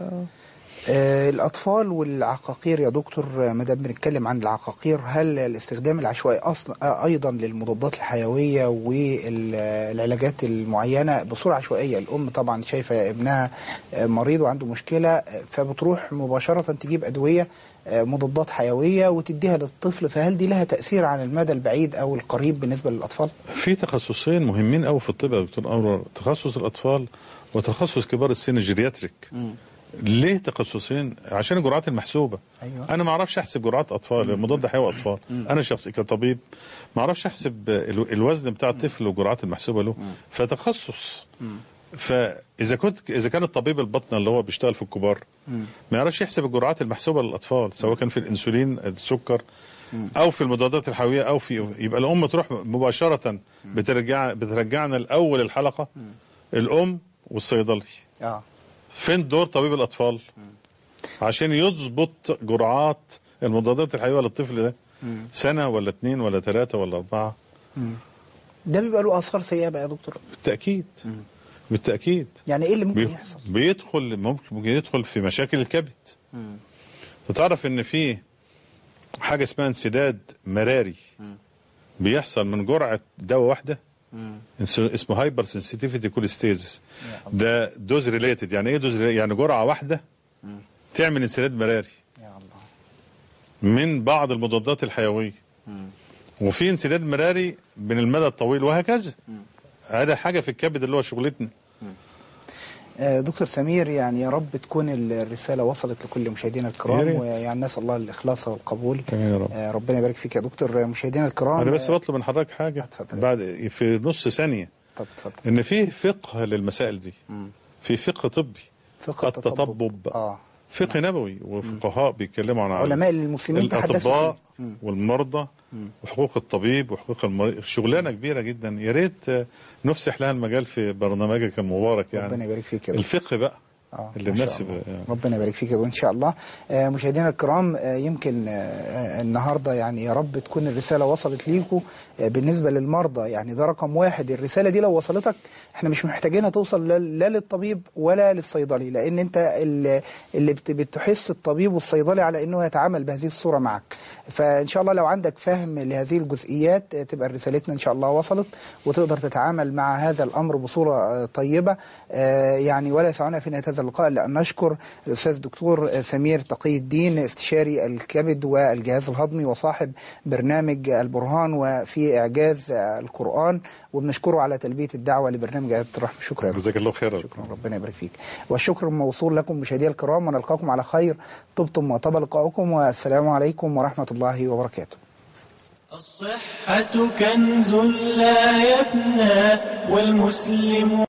آه، الأطفال والعقاقير يا دكتور آه، ما دام بنتكلم عن العقاقير هل الاستخدام العشوائي أصلا آه، أيضا للمضادات الحيوية والعلاجات المعينة بصورة عشوائية الأم طبعا شايفة ابنها آه، مريض وعنده مشكلة آه، فبتروح مباشرة تجيب أدوية آه، مضادات حيوية وتديها للطفل فهل دي لها تأثير على المدى البعيد أو القريب بالنسبة للأطفال؟ في تخصصين مهمين قوي في الطب يا دكتور انور تخصص الاطفال وتخصص كبار السن الجيرياتريك ليه تخصصين عشان الجرعات المحسوبه أيوة. انا ما اعرفش احسب جرعات اطفال مضاد حيوي اطفال انا شخصي كطبيب ما اعرفش احسب ال- الوزن بتاع الطفل والجرعات المحسوبه له فتخصص فاذا كنت اذا كان الطبيب البطن اللي هو بيشتغل في الكبار ما يعرفش يحسب الجرعات المحسوبه للاطفال سواء كان في الانسولين السكر او في المضادات الحيويه او في يبقى الام تروح مباشره بترجع بترجعنا لاول الحلقه الام والصيدلي اه فين دور طبيب الاطفال عشان يضبط جرعات المضادات الحيويه للطفل ده سنه ولا اتنين ولا ثلاثه ولا اربعه ده بيبقى له آثار سيئة بقى يا دكتور بالتاكيد بالتاكيد يعني إيه اللي ممكن بي- يحصل؟ بيدخل ممكن ممكن يدخل في مشاكل الكبد تعرف ان في حاجه اسمها انسداد مراري بيحصل من جرعه دواء واحده انس- اسمه هايبر سنسيتيفيتي كوليستيزيس ده دوز ريليتد يعني ايه دوز يعني جرعه واحده تعمل انسداد مراري من بعض المضادات الحيويه وفي انسداد مراري من المدى الطويل وهكذا هذا حاجه في الكبد اللي هو شغلتنا آه، دكتور سمير يعني يا رب تكون الرسالة وصلت لكل مشاهدينا يا الكرام ريت. ويعني نسأل الله الإخلاص والقبول آمين يا رب. آه، ربنا يبارك فيك يا دكتور آه، مشاهدينا الكرام انا بس آه، بطلب من حضرتك حاجه بعد في نص ثانيه طب اتفضل ان في فقه للمسائل دي في فقه طبي فقه التطبب اه فقه نبوي وفقهاء بيتكلموا عن علماء المسلمين تحدثوا الاطباء فيه. مم. والمرضى وحقوق الطبيب وحقوق المريض شغلانه كبيره جدا يا ريت آه، نفسح لها المجال في برنامجك المبارك يعني ربنا يبارك فيك يا دكتور. الفقه بقى آه، اللي ما شاء الناس الله. ب- ربنا يبارك فيك وان شاء الله آه، مشاهدينا الكرام آه، يمكن آه، آه، النهارده يعني يا رب تكون الرساله وصلت ليكم آه، بالنسبه للمرضى يعني ده رقم واحد الرساله دي لو وصلتك احنا مش محتاجينها توصل لا لا للطبيب ولا للصيدلي لان انت اللي اللي بت- بتحس الطبيب والصيدلي على انه يتعامل بهذه الصوره معك فان شاء الله لو عندك فهم لهذه الجزئيات آه، تبقى رسالتنا ان شاء الله وصلت وتقدر تتعامل مع هذا الامر بصوره آه، طيبه آه، يعني ولا يسعنا في ان يتذكر هذا اللقاء لأن نشكر الأستاذ الدكتور سمير تقي الدين استشاري الكبد والجهاز الهضمي وصاحب برنامج البرهان وفي إعجاز القرآن وبنشكره على تلبية الدعوة لبرنامج آيات الرحمة شكرا يا دكتور. جزاك الله خيرا شكرا ربنا يبارك فيك والشكر موصول لكم مشاهدي الكرام ونلقاكم على خير طبتم وطاب لقاؤكم والسلام عليكم ورحمة الله وبركاته الصحة كنز لا يفنى والمسلم